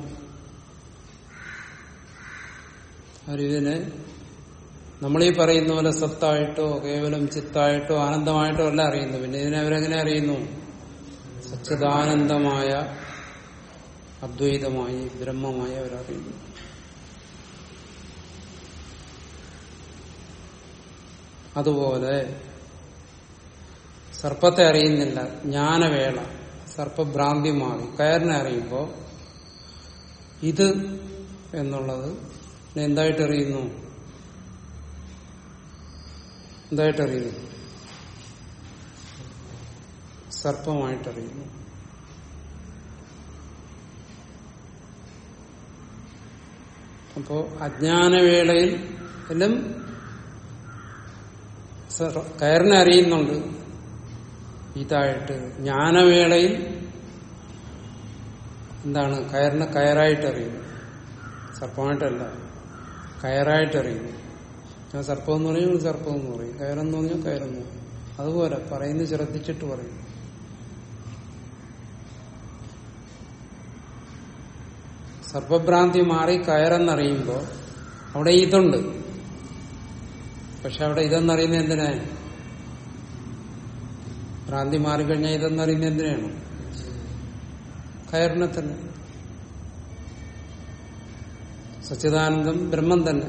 അവരിതിനെ നമ്മളീ പറയുന്ന പോലെ സത്തായിട്ടോ കേവലം ചിത്തായിട്ടോ ആനന്ദമായിട്ടോ അല്ല അറിയുന്നു പിന്നെ ഇതിനെ അവരെങ്ങനെ അറിയുന്നു സച്ചിദാനന്ദമായ അദ്വൈതമായി ബ്രഹ്മമായി അവരറിയുന്നു അതുപോലെ സർപ്പത്തെ അറിയുന്നില്ല ജ്ഞാനവേള സർപ്പഭ്രാന്തി മാറി കയറിനെ അറിയുമ്പോൾ ഇത് എന്നുള്ളത് എന്തായിട്ട് അറിയുന്നു എന്തായിട്ടറിയുന്നു സർപ്പമായിട്ടറിയുന്നു അപ്പോ അജ്ഞാനവേളയിൽ എല്ലാം സർ- കയറിനെ അറിയുന്നുണ്ട് ഇതായിട്ട് ജ്ഞാനവേളയിൽ എന്താണ് കയറിനെ കയറായിട്ട് അറിയുന്നു സർപ്പമായിട്ടല്ല കയറായിട്ട് അറിയുന്നു ഞാൻ സർപ്പം എന്ന് പറയും സർപ്പം എന്ന് പറയും കയറെന്ന് പറഞ്ഞാൽ കയറെന്ന് പറയും അതുപോലെ പറയുന്നത് ശ്രദ്ധിച്ചിട്ട് പറയും സർപ്പഭ്രാന്തി മാറി കയറെന്നറിയുമ്പോ അവിടെ ഇതുണ്ട് പക്ഷെ അവിടെ ഇതെന്നറിയുന്നത് എന്തിനാ ഭ്രാന്തി മാറിക്കഴിഞ്ഞാൽ ഇതെന്നറിയുന്നത് എന്തിനാണ് കയറിനെ തന്നെ സച്ചിദാനന്ദം ബ്രഹ്മം തന്നെ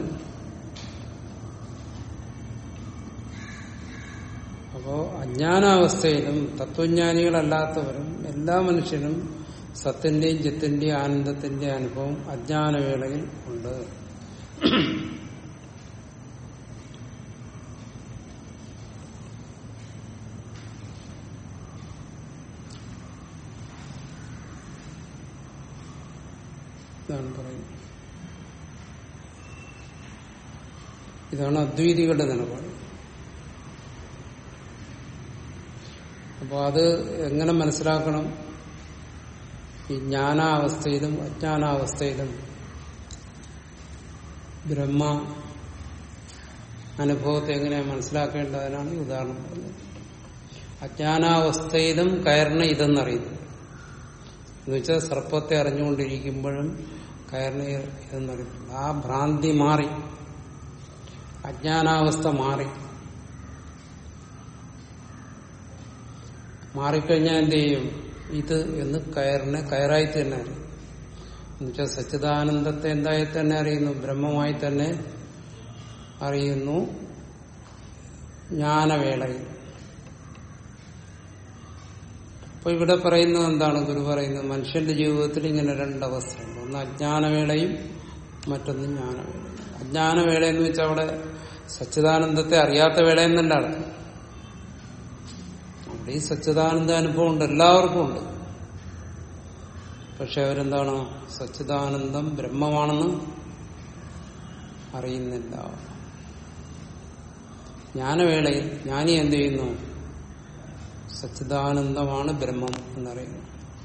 അപ്പോ അജ്ഞാനാവസ്ഥയിലും തത്വജ്ഞാനികളല്ലാത്തവരും എല്ലാ മനുഷ്യനും സത്തിന്റെയും ചിത്തിന്റെയും ആനന്ദത്തിന്റെയും അനുഭവം അജ്ഞാനവേളയിൽ ഉണ്ട് ഇതാണ് പറയുന്നത് ഇതാണ് അദ്വൈതികളുടെ നിലപാട് അപ്പോൾ അത് എങ്ങനെ മനസ്സിലാക്കണം ഈ ജ്ഞാനാവസ്ഥയിലും അജ്ഞാനാവസ്ഥയിലും ബ്രഹ്മ അനുഭവത്തെ എങ്ങനെയാണ് മനസ്സിലാക്കേണ്ടതിനാണ് ഈ ഉദാഹരണം പറഞ്ഞത് അജ്ഞാനാവസ്ഥയിലും കയറിനെ ഇതെന്നറിയുന്നു എന്നുവെച്ചാൽ സർപ്പത്തെ അറിഞ്ഞുകൊണ്ടിരിക്കുമ്പോഴും കയറിനെ ഇതെന്നറിയുന്നു ആ ഭ്രാന്തി മാറി അജ്ഞാനാവസ്ഥ മാറി മാറിക്കഴിഞ്ഞാൽ എന്ത് ചെയ്യും ഇത് എന്ന് കയറിനെ കയറായി തന്നെ അറിയും എന്നുവെച്ചാൽ സച്ചിദാനന്ദത്തെ എന്തായി തന്നെ അറിയുന്നു ബ്രഹ്മമായി തന്നെ അറിയുന്നു ജ്ഞാനവേളയിൽ അപ്പൊ ഇവിടെ പറയുന്നത് എന്താണ് ഗുരു പറയുന്നത് മനുഷ്യന്റെ ജീവിതത്തിൽ ഇങ്ങനെ രണ്ടവസ്ഥയുണ്ട് ഒന്ന് അജ്ഞാനവേളയും മറ്റൊന്ന് ജ്ഞാനവേളയും അജ്ഞാനവേള എന്ന് വെച്ചാൽ അവിടെ സച്ചിദാനന്ദത്തെ അറിയാത്ത വേള എന്നല്ല അർത്ഥം അവിടെ ഈ സച്ചിദാനന്ദ അനുഭവം ഉണ്ട് എല്ലാവർക്കും ഉണ്ട് പക്ഷെ അവരെന്താണ് സച്ചിദാനന്ദം ബ്രഹ്മമാണെന്ന് അറിയുന്നില്ല ജ്ഞാനവേളയിൽ ജ്ഞാനി എന്ത് ചെയ്യുന്നു സച്ചിദാനന്ദമാണ് ബ്രഹ്മം എന്നറിയുന്നു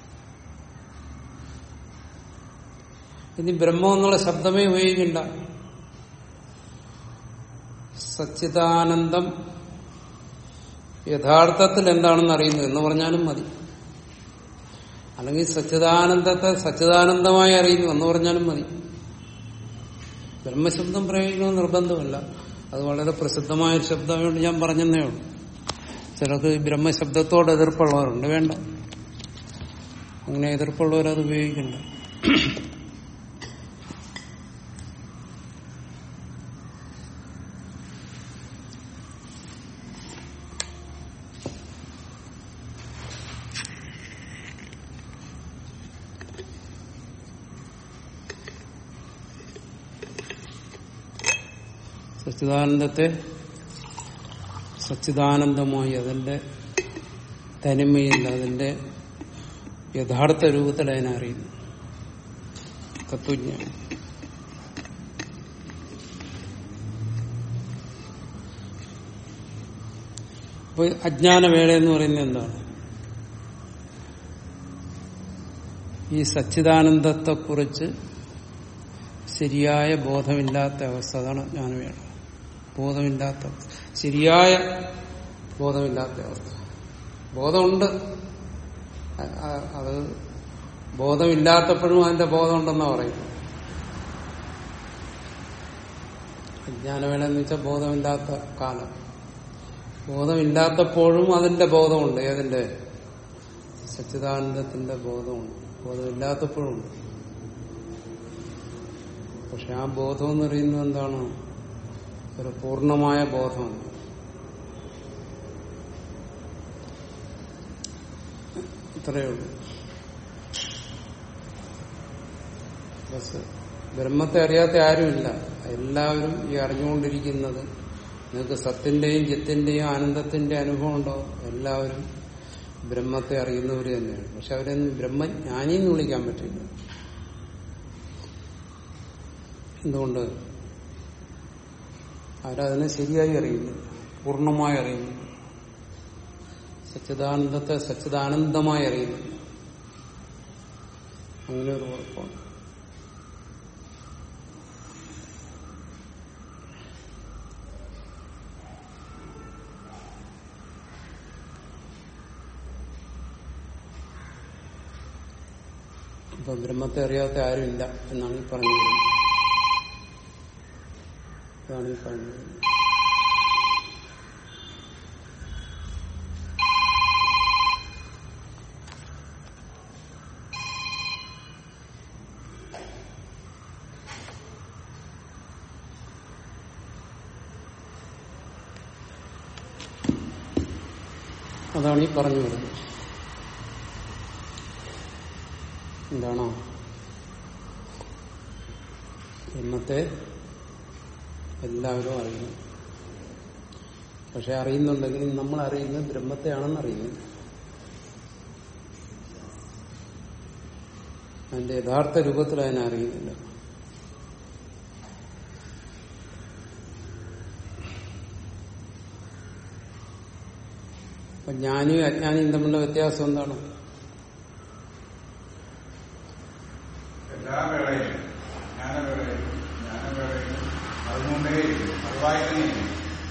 ഇനി ബ്രഹ്മം എന്നുള്ള ശബ്ദമേ ഉപയോഗിക്കണ്ട സച്ചിദാനന്ദം യഥാർത്ഥത്തിൽ എന്താണെന്ന് അറിയുന്നു എന്ന് പറഞ്ഞാലും മതി അല്ലെങ്കിൽ സച്ചിദാനന്ദത്തെ സച്ചിദാനന്ദമായി അറിയുന്നു എന്ന് പറഞ്ഞാലും മതി ബ്രഹ്മശബ്ദം പ്രയോഗിക്കണമെന്ന് നിർബന്ധമില്ല അത് വളരെ പ്രസിദ്ധമായ ഒരു ശബ്ദമായതുകൊണ്ട് ഞാൻ പറഞ്ഞതേ ഉള്ളൂ ചിലർക്ക് ഈ ബ്രഹ്മശബ്ദത്തോട് എതിർപ്പുള്ളവരുണ്ട് വേണ്ട അങ്ങനെ എതിർപ്പുള്ളവരത് ഉപയോഗിക്കണ്ട സച്ചിദാനന്ദത്തെ സച്ചിദാനന്ദമായി അതിന്റെ തനിമയിൽ അതിന്റെ യഥാർത്ഥ രൂപത്തിൽ അതിനെ അറിയുന്നു തത്വജ്ഞാനം അപ്പൊ അജ്ഞാനവേള എന്ന് പറയുന്നത് എന്താണ് ഈ സച്ചിദാനന്ദത്തെക്കുറിച്ച് ശരിയായ ബോധമില്ലാത്ത അവസ്ഥ അതാണ് ജ്ഞാനവേള ബോധമില്ലാത്ത അവസ്ഥ ശരിയായ ബോധമില്ലാത്ത അവസ്ഥ ബോധമുണ്ട് അ- അ- അത് ബോധമില്ലാത്തപ്പോഴും അതിന്റെ ബോധമുണ്ടെന്നാ പറയുന്നത് അജ്ഞാനവേള എന്ന് വെച്ചാൽ ബോധമില്ലാത്ത കാലം ബോധമില്ലാത്തപ്പോഴും അതിന്റെ ബോധമുണ്ട് ഏതിന്റെ സച്ചിദാനന്ദത്തിന്റെ ബോധമുണ്ട് ബോധമില്ലാത്തപ്പോഴും ഉണ്ട് പക്ഷെ ആ ബോധം എന്ന് പറയുന്നത് എന്താണ് ഒരു പൂർണ്ണമായ ബോധമാണ് ഇത്രയേ ഉള്ളൂ ബസ് ബ്രഹ്മത്തെ അറിയാത്ത ആരുമില്ല എല്ലാവരും ഈ അറിഞ്ഞുകൊണ്ടിരിക്കുന്നത് നിങ്ങൾക്ക് സത്തിന്റെയും ചിത്തിന്റെയും ആനന്ദത്തിന്റെ അനുഭവം ഉണ്ടോ എല്ലാവരും ബ്രഹ്മത്തെ അറിയുന്നവർ തന്നെയാണ് പക്ഷെ അവരൊന്നും ബ്രഹ്മജ്ഞാനി എന്ന് വിളിക്കാൻ പറ്റില്ല എന്തുകൊണ്ട് അവരതിനെ ശരിയായി അറിയുന്നു പൂർണ്ണമായി അറിയുന്നു സച്ചിദാനന്ദത്തെ സച്ചിദാനന്ദമായി അറിയുന്നു അങ്ങനെ ഒരു കുഴപ്പമാണ് ഇപ്പൊ ബ്രഹ്മത്തെ അറിയാത്ത ആരുമില്ല എന്നാണ് ഈ പറഞ്ഞത് ഇതാണ് ഈ പറഞ്ഞത് അതാണ് ഈ പറഞ്ഞു വരുന്നത് എന്താണോ ബ്രഹ്മത്തെ എല്ലാവരും അറിയുന്നു പക്ഷെ അറിയുന്നുണ്ടെങ്കിലും നമ്മൾ അറിയുന്നത് ബ്രഹ്മത്തെയാണെന്ന് അറിയുന്നു അതിന്റെ യഥാർത്ഥ രൂപത്തിൽ അതിനെ അറിയുന്നില്ല അപ്പൊ ജ്ഞാനിയും അജ്ഞാനിയും തമ്മിലുള്ള വ്യത്യാസം എന്താണ് എല്ലാ വേളയിലും ജ്ഞാനവേളയിലും ജ്ഞാനവേളയിലും അതുകൊണ്ടേ അറിവായി തന്നെയാണ്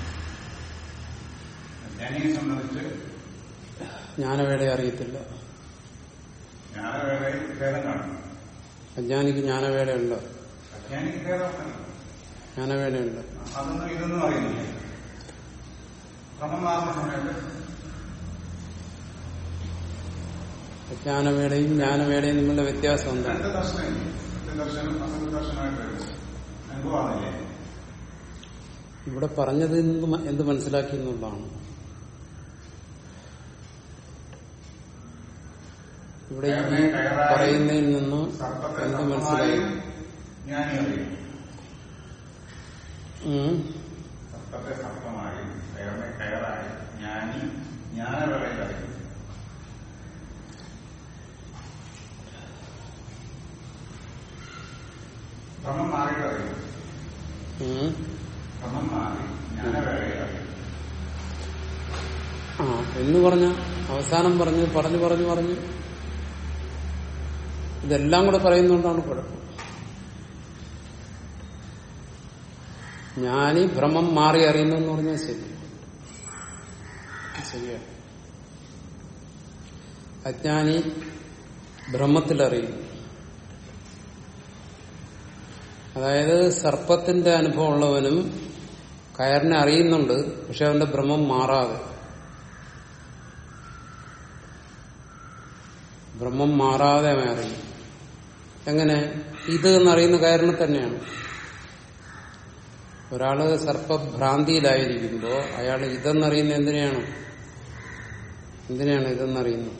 ജ്ഞാനിയെ സംബന്ധിച്ച് ജ്ഞാനവേളയെ അറിയത്തില്ല ജ്ഞാനവേളയിൽ ഭേദം കാണും അജ്ഞാനിക്ക് ജ്ഞാനവേളയുണ്ടോ അജ്ഞാനിക്ക് ഭേദം ജ്ഞാനവേളയുണ്ട് അതൊന്നും ഇതൊന്നും അറിയുന്നില്ല ക്രമം മാറുന്ന സമയത്ത് അജ്ഞാനവേളയും ജ്ഞാനവേളയും തമ്മിലുള്ള വ്യത്യാസം എന്താണ് രണ്ട് ദർശനം ദർശനം അസംഖ്യ ദർശനമായിട്ട് വരും അനുഭവമാണല്ലേ ഇവിടെ പറഞ്ഞതിൽ നിന്ന് മ- എന്ത് മനസ്സിലാക്കി എന്നുള്ളതാണ് ഇവിടെ ഈ പറയുന്നതിൽ നിന്ന് സർപ്പത്തെ എന്ത് മനസ്സിലായി സർപ്പമായും ജ്ഞാനി അറിയും ഉം. സർപ്പത്തെ സർപ്പമായി കയറിനെ കയറായി ജ്ഞാനി ജ്ഞാനവേളയിൽ അറിയും ഭ്രമം മാറിയിട്ട് അറിയും ഉം. ഭ്രമം മാറി ജ്ഞാനവേളയിൽ അറിയും ആ എന്ന് പറഞ്ഞ അവസാനം പറഞ്ഞ് പറഞ്ഞു പറഞ്ഞു പറഞ്ഞ് ഇതെല്ലാം കൂടെ പറയുന്നതുകൊണ്ടാണ് കുഴപ്പം ഞാനീ ഭ്രമം മാറി അറിയുന്നെന്ന് പറഞ്ഞാൽ ശരി ശരിയാണ് അജ്ഞാനി ഭ്രമത്തിലറിയുന്നു അതായത് സർപ്പത്തിന്റെ അനുഭവം ഉള്ളവനും കയറിനെ അറിയുന്നുണ്ട് പക്ഷെ അവന്റെ ഭ്രമം മാറാതെ ഭ്രമം മാറാതെ അവൻ അറിയും എങ്ങനെ ഇത് എന്നറിയുന്ന കയറിനെ തന്നെയാണ് ഒരാള് സർപ്പഭ്രാന്തിയിലായിരിക്കുമ്പോ അയാൾ ഇതെന്നറിയുന്ന എന്തിനെയാണ് എന്തിനാണ് ഇതെന്നറിയുന്നത്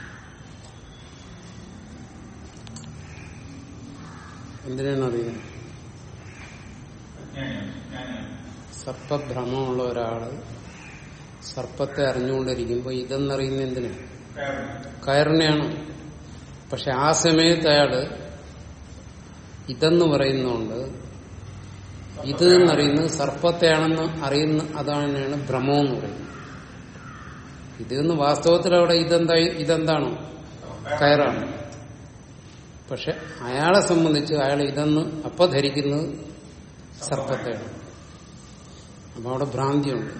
എന്തിനാണ് അറിയുന്നത് അജ്ഞാനിയാണ് ജ്ഞാനിയാണ് സർപ്പഭ്രമമുള്ള ഒരാള് സർപ്പത്തെ അറിഞ്ഞുകൊണ്ടിരിക്കുമ്പോൾ ഇതെന്നറിയുന്ന എന്തിനാ കയറിനെ കയറിനെയാണ് പക്ഷെ ആ സമയത്ത് അയാള് ഇതെന്ന് പറയുന്നോണ്ട് ഇത് എന്നറിയുന്നത് സർപ്പത്തെയാണെന്ന് അറിയുന്ന അതാണ് ഭ്രമം എന്ന് പറയുന്നത് ഇതെന്ന് വാസ്തവത്തിൽ അവിടെ ഇതെന്താ ഇതെന്താണ് കയറാണ് പക്ഷെ അയാളെ സംബന്ധിച്ച് അയാൾ ഇതെന്ന് അപ്പൊ ധരിക്കുന്നത് സർപ്പത്തെയാണ് അപ്പൊ അവിടെ ഭ്രാന്തിയുണ്ട്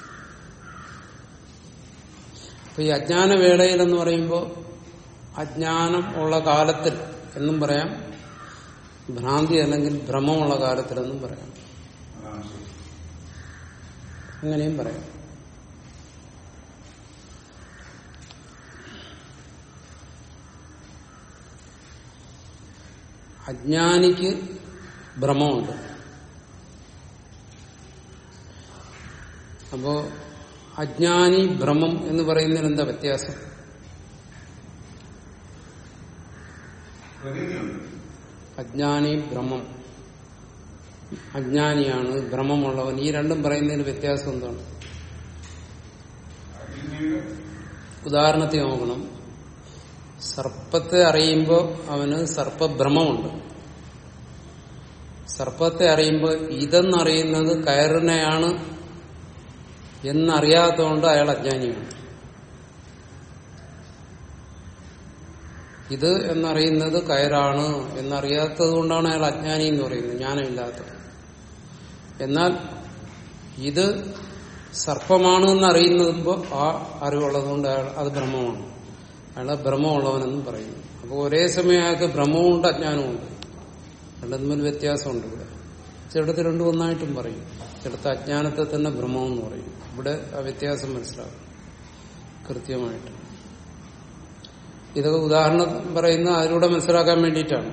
അപ്പൊ ഈ അജ്ഞാന വേളയിൽ എന്ന് പറയുമ്പോൾ അജ്ഞാനം ഉള്ള കാലത്തിൽ എന്നും പറയാം ഭ്രാന്തി അല്ലെങ്കിൽ ഭ്രമമുള്ള കാലത്തിലെന്നും പറയാം അതാണ് ശരി അങ്ങനെയും പറയാം അജ്ഞാനിക്ക് ഭ്രമമുണ്ട് അപ്പോ അജ്ഞാനി ഭ്രമം എന്ന് പറയുന്നതിന് എന്താ വ്യത്യാസം പ്രകൃതിയുണ്ട് അജ്ഞാനി ഭ്രമം അജ്ഞാനിയാണ് ഭ്രമമുള്ളവൻ ഈ രണ്ടും പറയുന്നതിന് വ്യത്യാസം എന്താണ് പിന്നീട് ഉദാഹരണത്തിൽ നോക്കണം സർപ്പത്തെ അറിയുമ്പോൾ അവന് സർപ്പഭ്രമമുണ്ട് സർപ്പത്തെ അറിയുമ്പോൾ ഇതെന്നറിയുന്നത് കയറിനെയാണ് എന്നറിയാത്തതുകൊണ്ട് അയാൾ അജ്ഞാനിയാണ് ഇത് എന്നറിയുന്നത് കയറാണ് എന്നറിയാത്തത് കൊണ്ടാണ് അയാൾ അജ്ഞാനി എന്ന് പറയുന്നത് ജ്ഞാനമില്ലാത്തത് എന്നാൽ ഇത് സർപ്പമാണ് എന്നറിയുമ്പോൾ ആ അറിവുള്ളതുകൊണ്ട് അയാൾ അത് ബ്രഹ്മമാണ് അയാളെ ബ്രഹ്മമുള്ളവനെന്നും പറയുന്നു അപ്പോൾ ഒരേ സമയം അയാൾക്ക് ഭ്രമവുമുണ്ട് അജ്ഞാനവുമുണ്ട് രണ്ടും തമ്മിൽ വ്യത്യാസമുണ്ട് ഇവിടെ ചിലടത്ത് രണ്ടും ഒന്നായിട്ടും പറയും ചിലത്ത് അജ്ഞാനത്തെ തന്നെ ഭ്രമമെന്ന് പറയും ഇവിടെ ആ വ്യത്യാസം മനസ്സിലാകും കൃത്യമായിട്ട് ഇതൊക്കെ ഉദാഹരണം പറയുന്ന അതിലൂടെ മനസ്സിലാക്കാൻ വേണ്ടിയിട്ടാണ്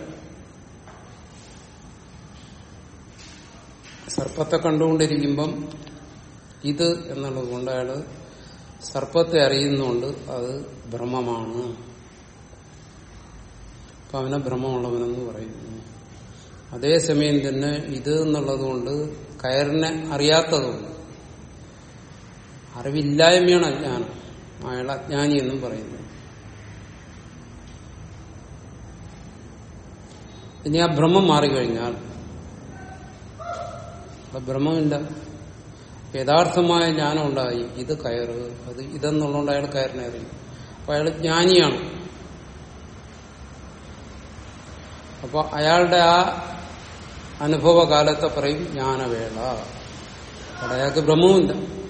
സർപ്പത്തെ കണ്ടുകൊണ്ടിരിക്കുമ്പം ഇത് എന്നുള്ളത് കൊണ്ട് അയാള് സർപ്പത്തെ അറിയുന്നുണ്ട് അത് ഭ്രമമാണ് അപ്പൊ അവനെ ഭ്രമമുള്ളവനെന്ന് പറയുന്നു അതേസമയം തന്നെ ഇത് എന്നുള്ളത് കൊണ്ട് കയറിനെ അറിയാത്തതുകൊണ്ട് അറിവില്ലായ്മയാണ് അജ്ഞാനം അയാൾ അജ്ഞാനി എന്നും പറയുന്നു ഇനി ആ ഭ്രമം മാറിക്കഴിഞ്ഞാൽ അവിടെ ഭ്രമമില്ല യഥാർത്ഥമായ ജ്ഞാനം ഉണ്ടായി ഇത് കയറ് അത് ഇതെന്നുള്ളതുകൊണ്ട് അയാൾ കയറിനെ അറിയും അപ്പൊ അയാൾ ജ്ഞാനിയാണ് അപ്പൊ അയാളുടെ ആ അനുഭവകാലത്തെ പറയും ജ്ഞാനവേള അവിടെ അയാൾക്ക് ഭ്രമവുമില്ല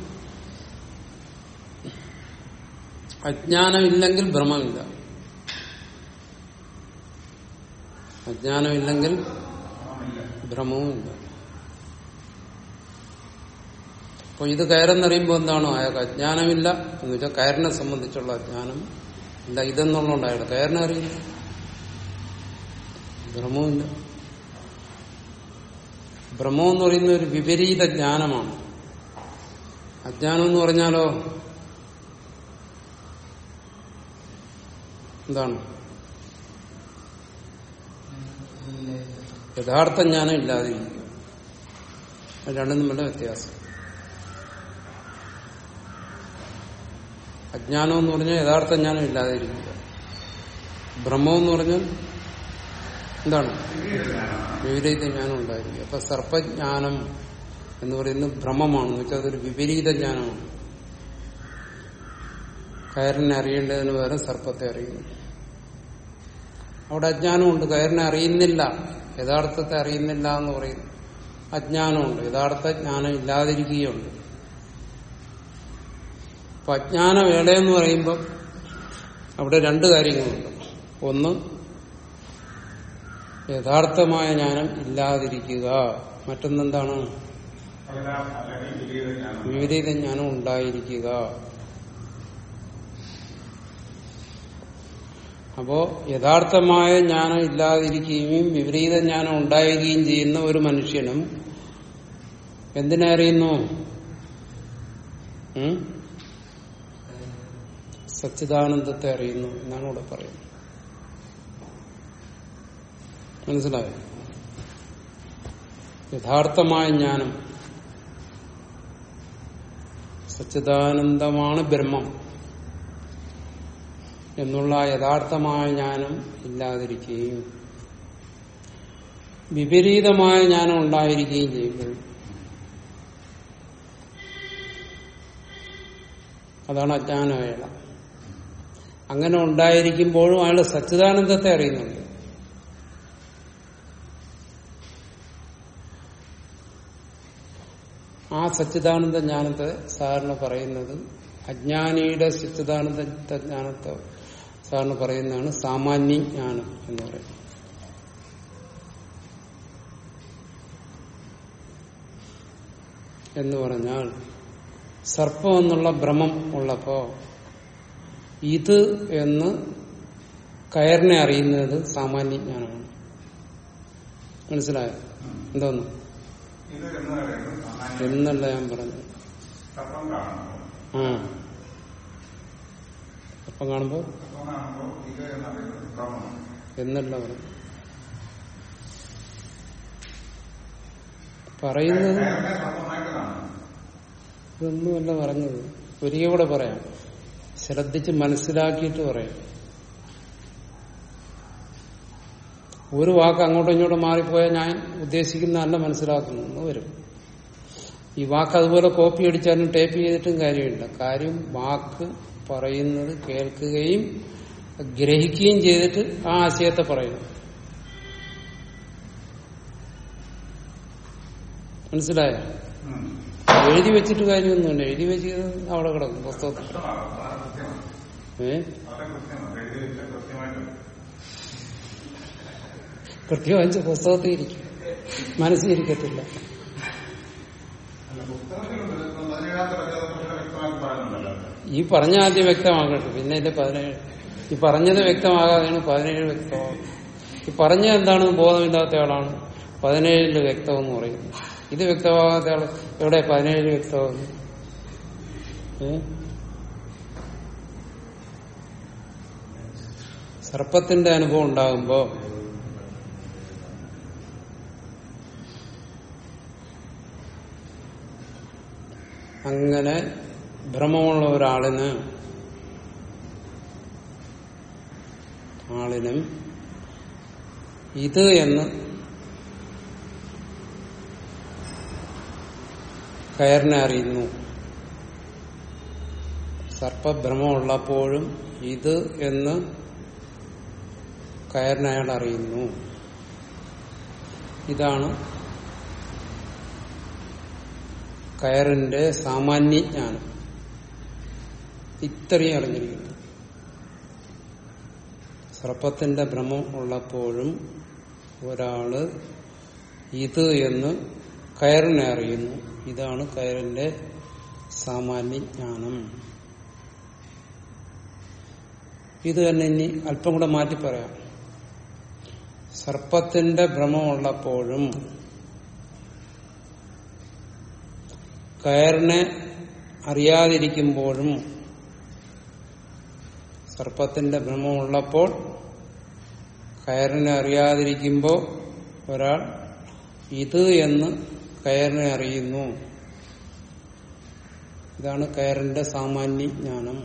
അജ്ഞാനമില്ലെങ്കിൽ ഭ്രമമില്ല അജ്ഞാനമില്ലെങ്കിൽ ഭ്രമവുമില്ല അപ്പൊ ഇത് കയറെന്നറിയുമ്പോൾ എന്താണോ അയാൾക്ക് അജ്ഞാനമില്ല എന്ന് വെച്ചാൽ കയറിനെ സംബന്ധിച്ചുള്ള അജ്ഞാനം എന്താ ഇതെന്നുള്ളതുണ്ടായത് കയറിനെ അറിയില്ല ഭ്രമവുമില്ല ഭ്രമം എന്ന് പറയുന്ന ഒരു വിപരീത ജ്ഞാനമാണ് അജ്ഞാനം എന്ന് പറഞ്ഞാലോ എന്താണ് യഥാർത്ഥ ജ്ഞാനം ഇല്ലാതിരിക്കുക അത് രണ്ടും തമ്മിലുള്ള വ്യത്യാസം അജ്ഞാനം എന്ന് പറഞ്ഞാൽ യഥാർത്ഥ ജ്ഞാനം ഇല്ലാതിരിക്കുക ബ്രഹ്മം എന്ന് പറഞ്ഞാൽ എന്താണ് വിപരീത ജ്ഞാനം ഉണ്ടായിരിക്കുക അപ്പൊ സർപ്പജ്ഞാനം എന്ന് പറയുന്നത് ഭ്രമമാണെന്ന് വെച്ചാൽ അതൊരു വിപരീത ജ്ഞാനമാണ് കയറിനെ അറിയേണ്ടതിന് പകരം സർപ്പത്തെ അറിയുന്നു അവിടെ അജ്ഞാനമുണ്ട് കയറിനെ അറിയുന്നില്ല യഥാർത്ഥത്തെ അറിയുന്നില്ല എന്ന് പറയുന്നു അജ്ഞാനമുണ്ട് യഥാർത്ഥ ജ്ഞാനം ഇല്ലാതിരിക്കുകയുണ്ട് അപ്പൊ അജ്ഞാന വേളയെന്ന് പറയുമ്പോൾ അവിടെ രണ്ട് കാര്യങ്ങളുണ്ട് ഒന്ന് യഥാർത്ഥമായ ജ്ഞാനം ഇല്ലാതിരിക്കുക മറ്റൊന്നെന്താണ് അതെല്ലാം അല്ലെങ്കിൽ വിപരീത ജ്ഞാനം വിപരീത ജ്ഞാനം ഉണ്ടായിരിക്കുക അപ്പോ യഥാർത്ഥമായ ജ്ഞാനം ഇല്ലാതിരിക്കുകയും വിപരീത ജ്ഞാനം ഉണ്ടായിരിക്കുകയും ചെയ്യുന്ന ഒരു മനുഷ്യനും എന്തിനെ അറിയുന്നു ഉം? സച്ചിദാനന്ദത്തെ അറിയുന്നു എന്നാണ് ഇവിടെ പറയുന്നത് മനസ്സിലായോ യഥാർത്ഥമായ ജ്ഞാനം സച്ചിദാനന്ദമാണ് ബ്രഹ്മം എന്നുള്ള ആ യഥാർത്ഥമായ ജ്ഞാനം ഇല്ലാതിരിക്കുകയും വിപരീതമായ ജ്ഞാനം ഉണ്ടായിരിക്കുകയും ചെയ്യുമ്പോൾ അതാണ് അജ്ഞാനവേള അങ്ങനെ ഉണ്ടായിരിക്കുമ്പോഴും അയാൾ സച്ചിദാനന്ദത്തെ അറിയുന്നുണ്ട് ആ സച്ചിദാനന്ദ ജ്ഞാനത്തെ സാറിന് പറയുന്നത് അജ്ഞാനിയുടെ സച്ചിദാനന്ദ ജ്ഞാനത്തെ സാറിന് പറയുന്നതാണ് സാമാന്യ ജ്ഞാനം എന്ന് പറയുന്നത് എന്ന് പറഞ്ഞാൽ സർപ്പം എന്നുള്ള ഭ്രമം ഉള്ളപ്പോ ഇത് എന്ന് കയറിനെ അറിയുന്നത് സാമാന്യ ജ്ഞാനമാണ് മനസ്സിലായോ എന്തോന്നു ഇത് എന്ന് പറയുന്നത് സാമാന്യ എന്നല്ല ഞാൻ പറഞ്ഞത് സർപ്പം കാണുമ്പോൾ ആ സർപ്പം കാണുമ്പോ സർപ്പം കാണുമ്പോൾ ഇത് എന്ന് പറയുന്നത് ഭ്രമം എന്നല്ല പറഞ്ഞു പറയുന്നത് കയറിനെ സർപ്പമായിട്ട് കാണുന്നു ഇതൊന്നുമല്ല പറഞ്ഞത് ഒരിക്കൽ കൂടെ പറയാം ശ്രദ്ധിച്ച് മനസ്സിലാക്കിയിട്ട് പറയാം ഒരു വാക്ക് അങ്ങോട്ടും ഇങ്ങോട്ടും മാറിപ്പോയാൽ ഞാൻ ഉദ്ദേശിക്കുന്നതല്ല മനസ്സിലാക്കുന്നു എന്ന് വരും ഈ വാക്ക് അതുപോലെ കോപ്പി അടിച്ചാലും ടൈപ്പ് ചെയ്തിട്ടും കാര്യമില്ല കാര്യം വാക്ക് പറയുന്നത് കേൾക്കുകയും ഗ്രഹിക്കുകയും ചെയ്തിട്ട് ആ ആശയത്തെ പറയുന്നു മനസ്സിലായോ ഉം. എഴുതി വെച്ചിട്ട് കാര്യമൊന്നുമില്ല എഴുതി വെച്ചത് അവിടെ കിടക്കും പുസ്തകത്തിൽ കൃത്യമാണ് വളരെ കൃത്യമാണ് ഏ വളരെ കൃത്യമാണ് എഴുതി വെച്ച കൃത്യമായിട്ട് കൃത്യവാഞ്ച പുസ്തകത്തിൽ ഇരിക്കും മനസ്സിരിക്കത്തില്ല അല്ല പുസ്തകത്തിലുണ്ട് ഇപ്പം പതിനേഴാമത്തെ പഞ്ചായത്ത് കുറച്ചുകൂടെ വ്യക്തമായിട്ട് പറയുന്നുണ്ടല്ലോ ഈ പറഞ്ഞ ആദ്യം വ്യക്തമാകട്ടെ പിന്നെ ഇതിന്റെ പതിനേഴ് ഈ പറഞ്ഞത് വ്യക്തമാകാതെയാണ് പതിനേഴ് വ്യക്തമാകും ഈ പറഞ്ഞ എന്താണെന്ന് ബോധമില്ലാത്ത ആളാണ് പതിനേഴില് വ്യക്തമെന്ന് പറയുന്നത് ഇത് വ്യക്തമാകാത്ത ആള് എവിടെ പതിനേഴ് വ്യക്തമാകുന്നു ഏ? സർപ്പത്തിന്റെ അനുഭവം ഉണ്ടാകുമ്പോ അങ്ങനെ ഭ്രമമുള്ള ഒരാളിന് ആളിനും ഇത് എന്ന് കയറിനെ അറിയുന്നു സർപ്പഭ്രമമുള്ളപ്പോഴും ഇത് എന്ന് കയറിനെ അയാൾ അറിയുന്നു ഇതാണ് കയറിന്റെ സാമാന്യ ജ്ഞാനം ഇത്രയും അറിഞ്ഞിരിക്കുന്നു സർപ്പത്തിന്റെ ഭ്രമം ഉള്ളപ്പോഴും ഒരാള് ഇത് എന്ന് കയറിനെ അറിയുന്നു ഇതാണ് കയറിന്റെ സാമാന്യ ജ്ഞാനം ഇത് തന്നെ ഇനി അല്പം കൂടെ മാറ്റി പറയാം സർപ്പത്തിന്റെ ഭ്രമമുള്ളപ്പോഴും കയറിനെ അറിയാതിരിക്കുമ്പോഴും സർപ്പത്തിന്റെ ഭ്രമമുള്ളപ്പോൾ കയറിനെ അറിയാതിരിക്കുമ്പോൾ ഒരാൾ ഇത് എന്ന് കയറിനെ അറിയുന്നു ഇതാണ് കയറിന്റെ സാമാന്യ ജ്ഞാനം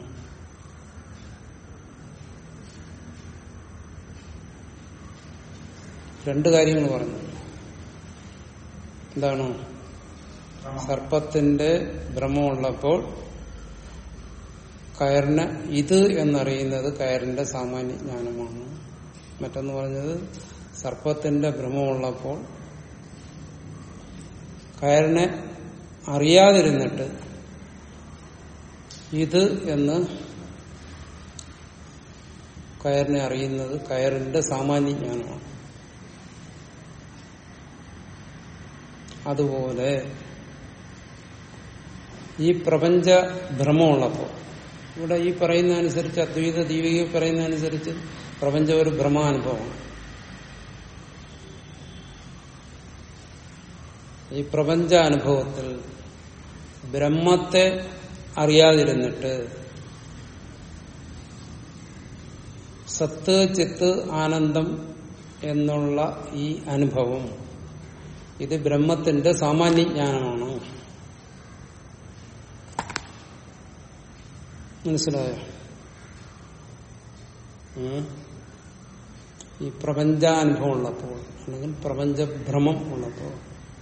രണ്ട് കാര്യങ്ങൾ പറഞ്ഞു എന്താണ് സർപ്പത്തിന്റെ ഭ്രമമുള്ളപ്പോൾ കയറിന് ഇത് എന്നറിയുന്നത് കയറിന്റെ സാമാന്യ ജ്ഞാനമാണ് മറ്റൊന്ന് പറഞ്ഞത് സർപ്പത്തിന്റെ ഭ്രമമുള്ളപ്പോൾ കയറിനെ അറിയാതിരുന്നിട്ട് ഇത് എന്ന് കയറിനെ അറിയുന്നത് കയറിന്റെ സാമാന്യ ജ്ഞാനമാണ് അതുപോലെ ഈ പ്രപഞ്ച ഭ്രമമുള്ളപ്പോൾ ഇവിടെ ഈ പറയുന്ന അനുസരിച്ച് അദ്വൈത ദീപിക പറയുന്ന അനുസരിച്ച് പ്രപഞ്ചം ഒരു ഭ്രമാനുഭവമാണ് ഈ പ്രപഞ്ച അനുഭവത്തിൽ ബ്രഹ്മത്തെ അറിയാതിരുന്നിട്ട് സത്ത് ചിത്ത് ആനന്ദം എന്നുള്ള ഈ അനുഭവം ഇത് ബ്രഹ്മത്തിന്റെ സാമാന്യ ജ്ഞാനമാണ് മനസ്സിലായോ ഉം? ഈ പ്രപഞ്ചാനുഭവം ഉള്ളപ്പോൾ അല്ലെങ്കിൽ പ്രപഞ്ചഭ്രമം ഉള്ളപ്പോൾ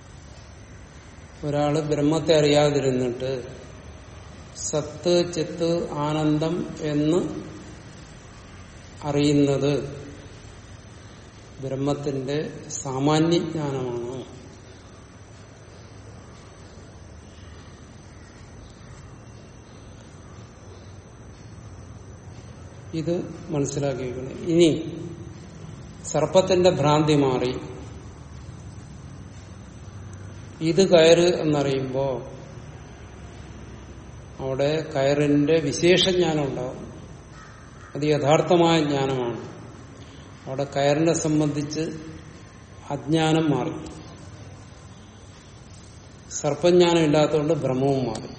ഒരാള് ബ്രഹ്മത്തെ അറിയാതിരുന്നിട്ട് സത്ത് ചിത്ത് ആനന്ദം എന്ന് അറിയുന്നത് ബ്രഹ്മത്തിന്റെ സാമാന്യ ജ്ഞാനമാണ് ഇത് മനസ്സിലാക്കി വെക്കണം ഇനി സർപ്പത്തിന്റെ ഭ്രാന്തി മാറി ഇത് കയറ് എന്നറിയുമ്പോ അവിടെ കയറിന്റെ വിശേഷജ്ഞാനം ഉണ്ടാവും അത് യഥാർത്ഥമായ ജ്ഞാനമാണ് അവിടെ കയറിനെ സംബന്ധിച്ച് അജ്ഞാനം മാറി സർപ്പജ്ഞാനം ഇല്ലാത്തതുകൊണ്ട് ഭ്രമവും മാറി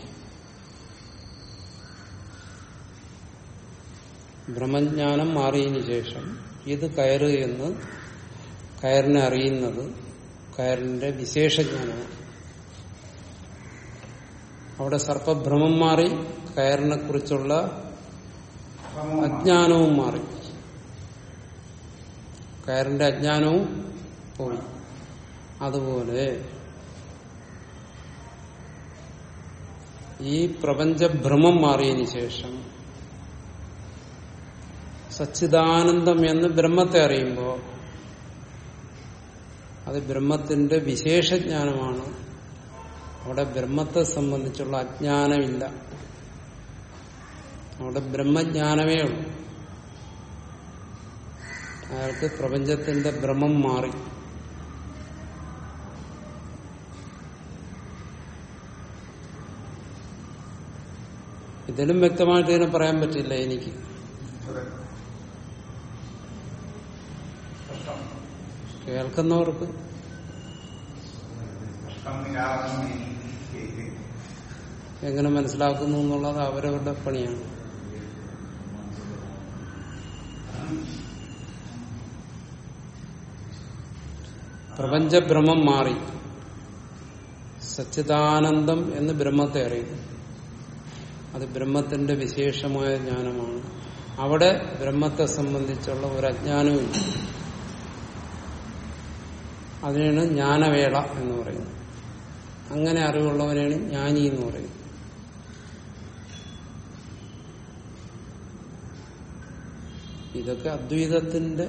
ബ്രഹ്മജ്ഞാനം മാറിയതിനു ശേഷം ഇത് കയറ് എന്ന് കയറിനെ അറിയുന്നത് കയറിന്റെ വിശേഷജ്ഞാനമാണ് അവിടെ സർപ്പഭ്രമം മാറി കയറിനെ കുറിച്ചുള്ള അജ്ഞാനവും മാറി കയറിന്റെ അജ്ഞാനവും പോയി അതുപോലെ ഈ പ്രപഞ്ചഭ്രമം മാറിയതിനു ശേഷം സച്ചിദാനന്ദം എന്ന് ബ്രഹ്മത്തെ അറിയുമ്പോൾ അത് ബ്രഹ്മത്തിന്റെ വിശേഷജ്ഞാനമാണ് അവിടെ ബ്രഹ്മത്തെ സംബന്ധിച്ചുള്ള അജ്ഞാനമില്ല അവിടെ ബ്രഹ്മജ്ഞാനമേ ഉള്ളൂ അയാൾക്ക് പ്രപഞ്ചത്തിന്റെ ഭ്രമം മാറി ഇതിലും വ്യക്തമായിട്ട് ഇതിനെ പറയാൻ പറ്റില്ല എനിക്ക് കേൾക്കുന്നവർക്ക് എങ്ങനെ മനസ്സിലാക്കുന്നു എന്നുള്ളത് അവരവരുടെ പണിയാണ് പ്രപഞ്ചഭ്രമം മാറി സച്ചിദാനന്ദം എന്ന് ബ്രഹ്മത്തെ അറിയുന്നു അത് ബ്രഹ്മത്തിന്റെ വിശേഷമായ ജ്ഞാനമാണ് അവിടെ ബ്രഹ്മത്തെ സംബന്ധിച്ചുള്ള ഒരു അജ്ഞാനവുമില്ല അതിനാണ് ജ്ഞാനവേള എന്ന് പറയുന്നത് അങ്ങനെ അറിവുള്ളവനാണ് ജ്ഞാനി എന്ന് പറയുന്നത് ഇതൊക്കെ അദ്വൈതത്തിന്റെ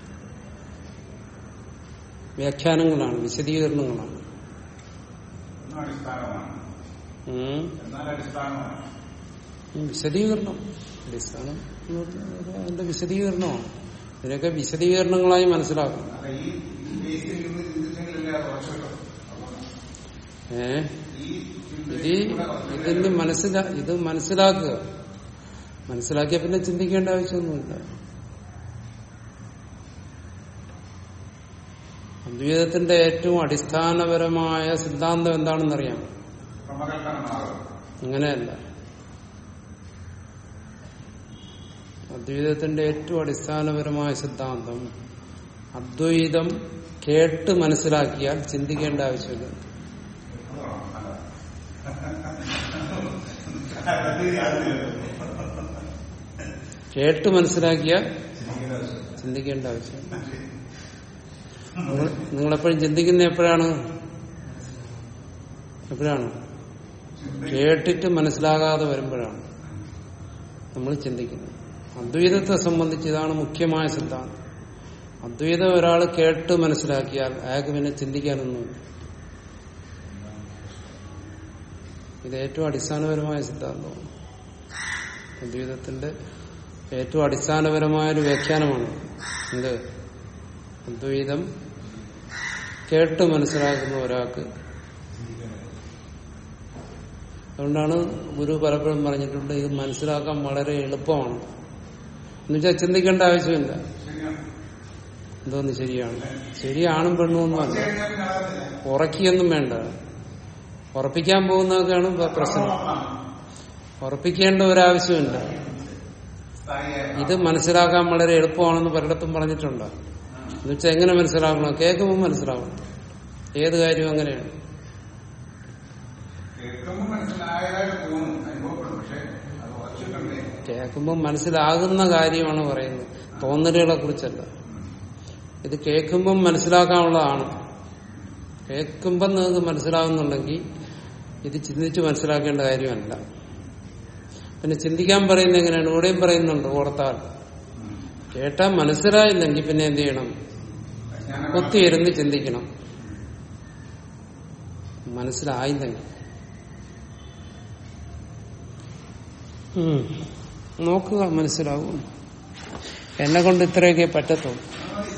വ്യാഖ്യാനങ്ങളാണ് വിശദീകരണങ്ങളാണ് അടിസ്ഥാനമാണ് ഉം. എന്നാൽ അടിസ്ഥാനമാണ് ഉം, വിശദീകരണം അടിസ്ഥാനം എന്ന് പറഞ്ഞാൽ അതിന്റെ വിശദീകരണമാണ് ഇതിനൊക്കെ വിശദീകരണങ്ങളായി മനസ്സിലാക്കണം അല്ല ഈ ഈ ബേസിൽ നിന്ന് ചിന്തിച്ചെങ്കിലല്ലേ അത് ഉറച്ചു കിട്ടും ഏ ഈ ഇത് ഇതിന് മനസ്സിലാ ഇത് മനസ്സിലാക്കുക മനസ്സിലാക്കിയ പിന്നെ ചിന്തിക്കേണ്ട ആവശ്യമൊന്നുമില്ല അദ്വൈതത്തിന്റെ ഏറ്റവും അടിസ്ഥാനപരമായ സിദ്ധാന്തം എന്താണെന്നറിയാം ക്രമകൽപ്പന മാറും അങ്ങനെയല്ല അദ്വൈതത്തിന്റെ ഏറ്റവും അടിസ്ഥാനപരമായ സിദ്ധാന്തം അദ്വൈതം കേട്ട് മനസ്സിലാക്കിയാൽ ചിന്തിക്കേണ്ട ആവശ്യമില്ല കേട്ട് മനസ്സിലാക്കിയാൽ ചിന്തിക്കേണ്ട ആവശ്യമില്ല നിങ്ങൾ നിങ്ങളെപ്പോഴും ചിന്തിക്കുന്ന എപ്പോഴാണ് എപ്പോഴാണ് കേട്ടിട്ട് മനസ്സിലാകാതെ വരുമ്പോഴാണ് നമ്മൾ ചിന്തിക്കുന്നത് അദ്വൈതത്തെ സംബന്ധിച്ച് ഇതാണ് മുഖ്യമായ സിദ്ധാന്തം അദ്വൈതം ഒരാൾ കേട്ട് മനസ്സിലാക്കിയാൽ അയാൾക്ക് പിന്നെ ചിന്തിക്കാനൊന്നുമില്ല ഇത് ഏറ്റവും അടിസ്ഥാനപരമായ സിദ്ധാന്തമാണ് അദ്വൈതത്തിന്റെ ഏറ്റവും അടിസ്ഥാനപരമായ ഒരു വ്യാഖ്യാനമാണ് എന്ത് അദ്വൈതം കേട്ട് മനസ്സിലാക്കുന്ന ഒരാൾക്ക് അതുകൊണ്ടാണ് ഗുരു പലപ്പോഴും പറഞ്ഞിട്ടുണ്ട് ഇത് മനസ്സിലാക്കാൻ വളരെ എളുപ്പമാണ് എന്നുവെച്ചാൽ ചിന്തിക്കേണ്ട ആവശ്യമില്ല ശരിയാണ് എന്തോന്ന് ശരിയാണ് ശരിയാണും പെണ്ണുമൊന്നുമല്ല കഴിഞ്ഞാൽ പിന്നെ ആകത്തില്ല. ഉറക്കിയൊന്നും വേണ്ട ഉറപ്പിക്കാൻ പോകുന്നതൊക്കെയാണ് ഇപ്പൊ പ്രശ്നം ഉറപ്പിക്കേണ്ട ഒരാവശ്യമില്ല സ്ഥായിയായ ഇത് മനസ്സിലാക്കാൻ വളരെ എളുപ്പമാണെന്ന് പലയിടത്തും പറഞ്ഞിട്ടുണ്ട് എന്നുവെച്ചാൽ എങ്ങനെ മനസ്സിലാക്കണം കേൾക്കുമ്പോൾ മനസ്സിലാവണം ഏത് കാര്യവും അങ്ങനെയാണ് കേൾക്കുമ്പോൾ മനസ്സിലായതായിട്ട് തോന്നും അനുഭവപ്പെടും പക്ഷെ അത് ഉറച്ചിട്ടുണ്ടേ കേൾക്കുമ്പോൾ മനസ്സിലാകുന്ന കാര്യമാണ് പറയുന്നത് തോന്നലുകളെ കുറിച്ചല്ല ഇത് കേൾക്കുമ്പം മനസ്സിലാക്കാനുള്ളതാണ് കേൾക്കുമ്പം നിങ്ങൾക്ക് മനസ്സിലാകുന്നുണ്ടെങ്കിൽ ഇത് ചിന്തിച്ച് മനസ്സിലാക്കേണ്ട കാര്യമല്ല പിന്നെ ചിന്തിക്കാൻ പറയുന്നത് എങ്ങനെയാണ് ഇവിടെയും പറയുന്നുണ്ട് ഓർത്താൽ കേട്ടാൽ മനസ്സിലായില്ലെങ്കിൽ പിന്നെ എന്ത് ചെയ്യണം കുത്തിയിരുന്ന് ചിന്തിക്കണം മനസ്സിലായില്ലെങ്കിൽ ഉം. നോക്കുക മനസ്സിലാവും എന്നെ കൊണ്ട് ഇത്രയൊക്കെ പറ്റത്തുള്ളൂ അത്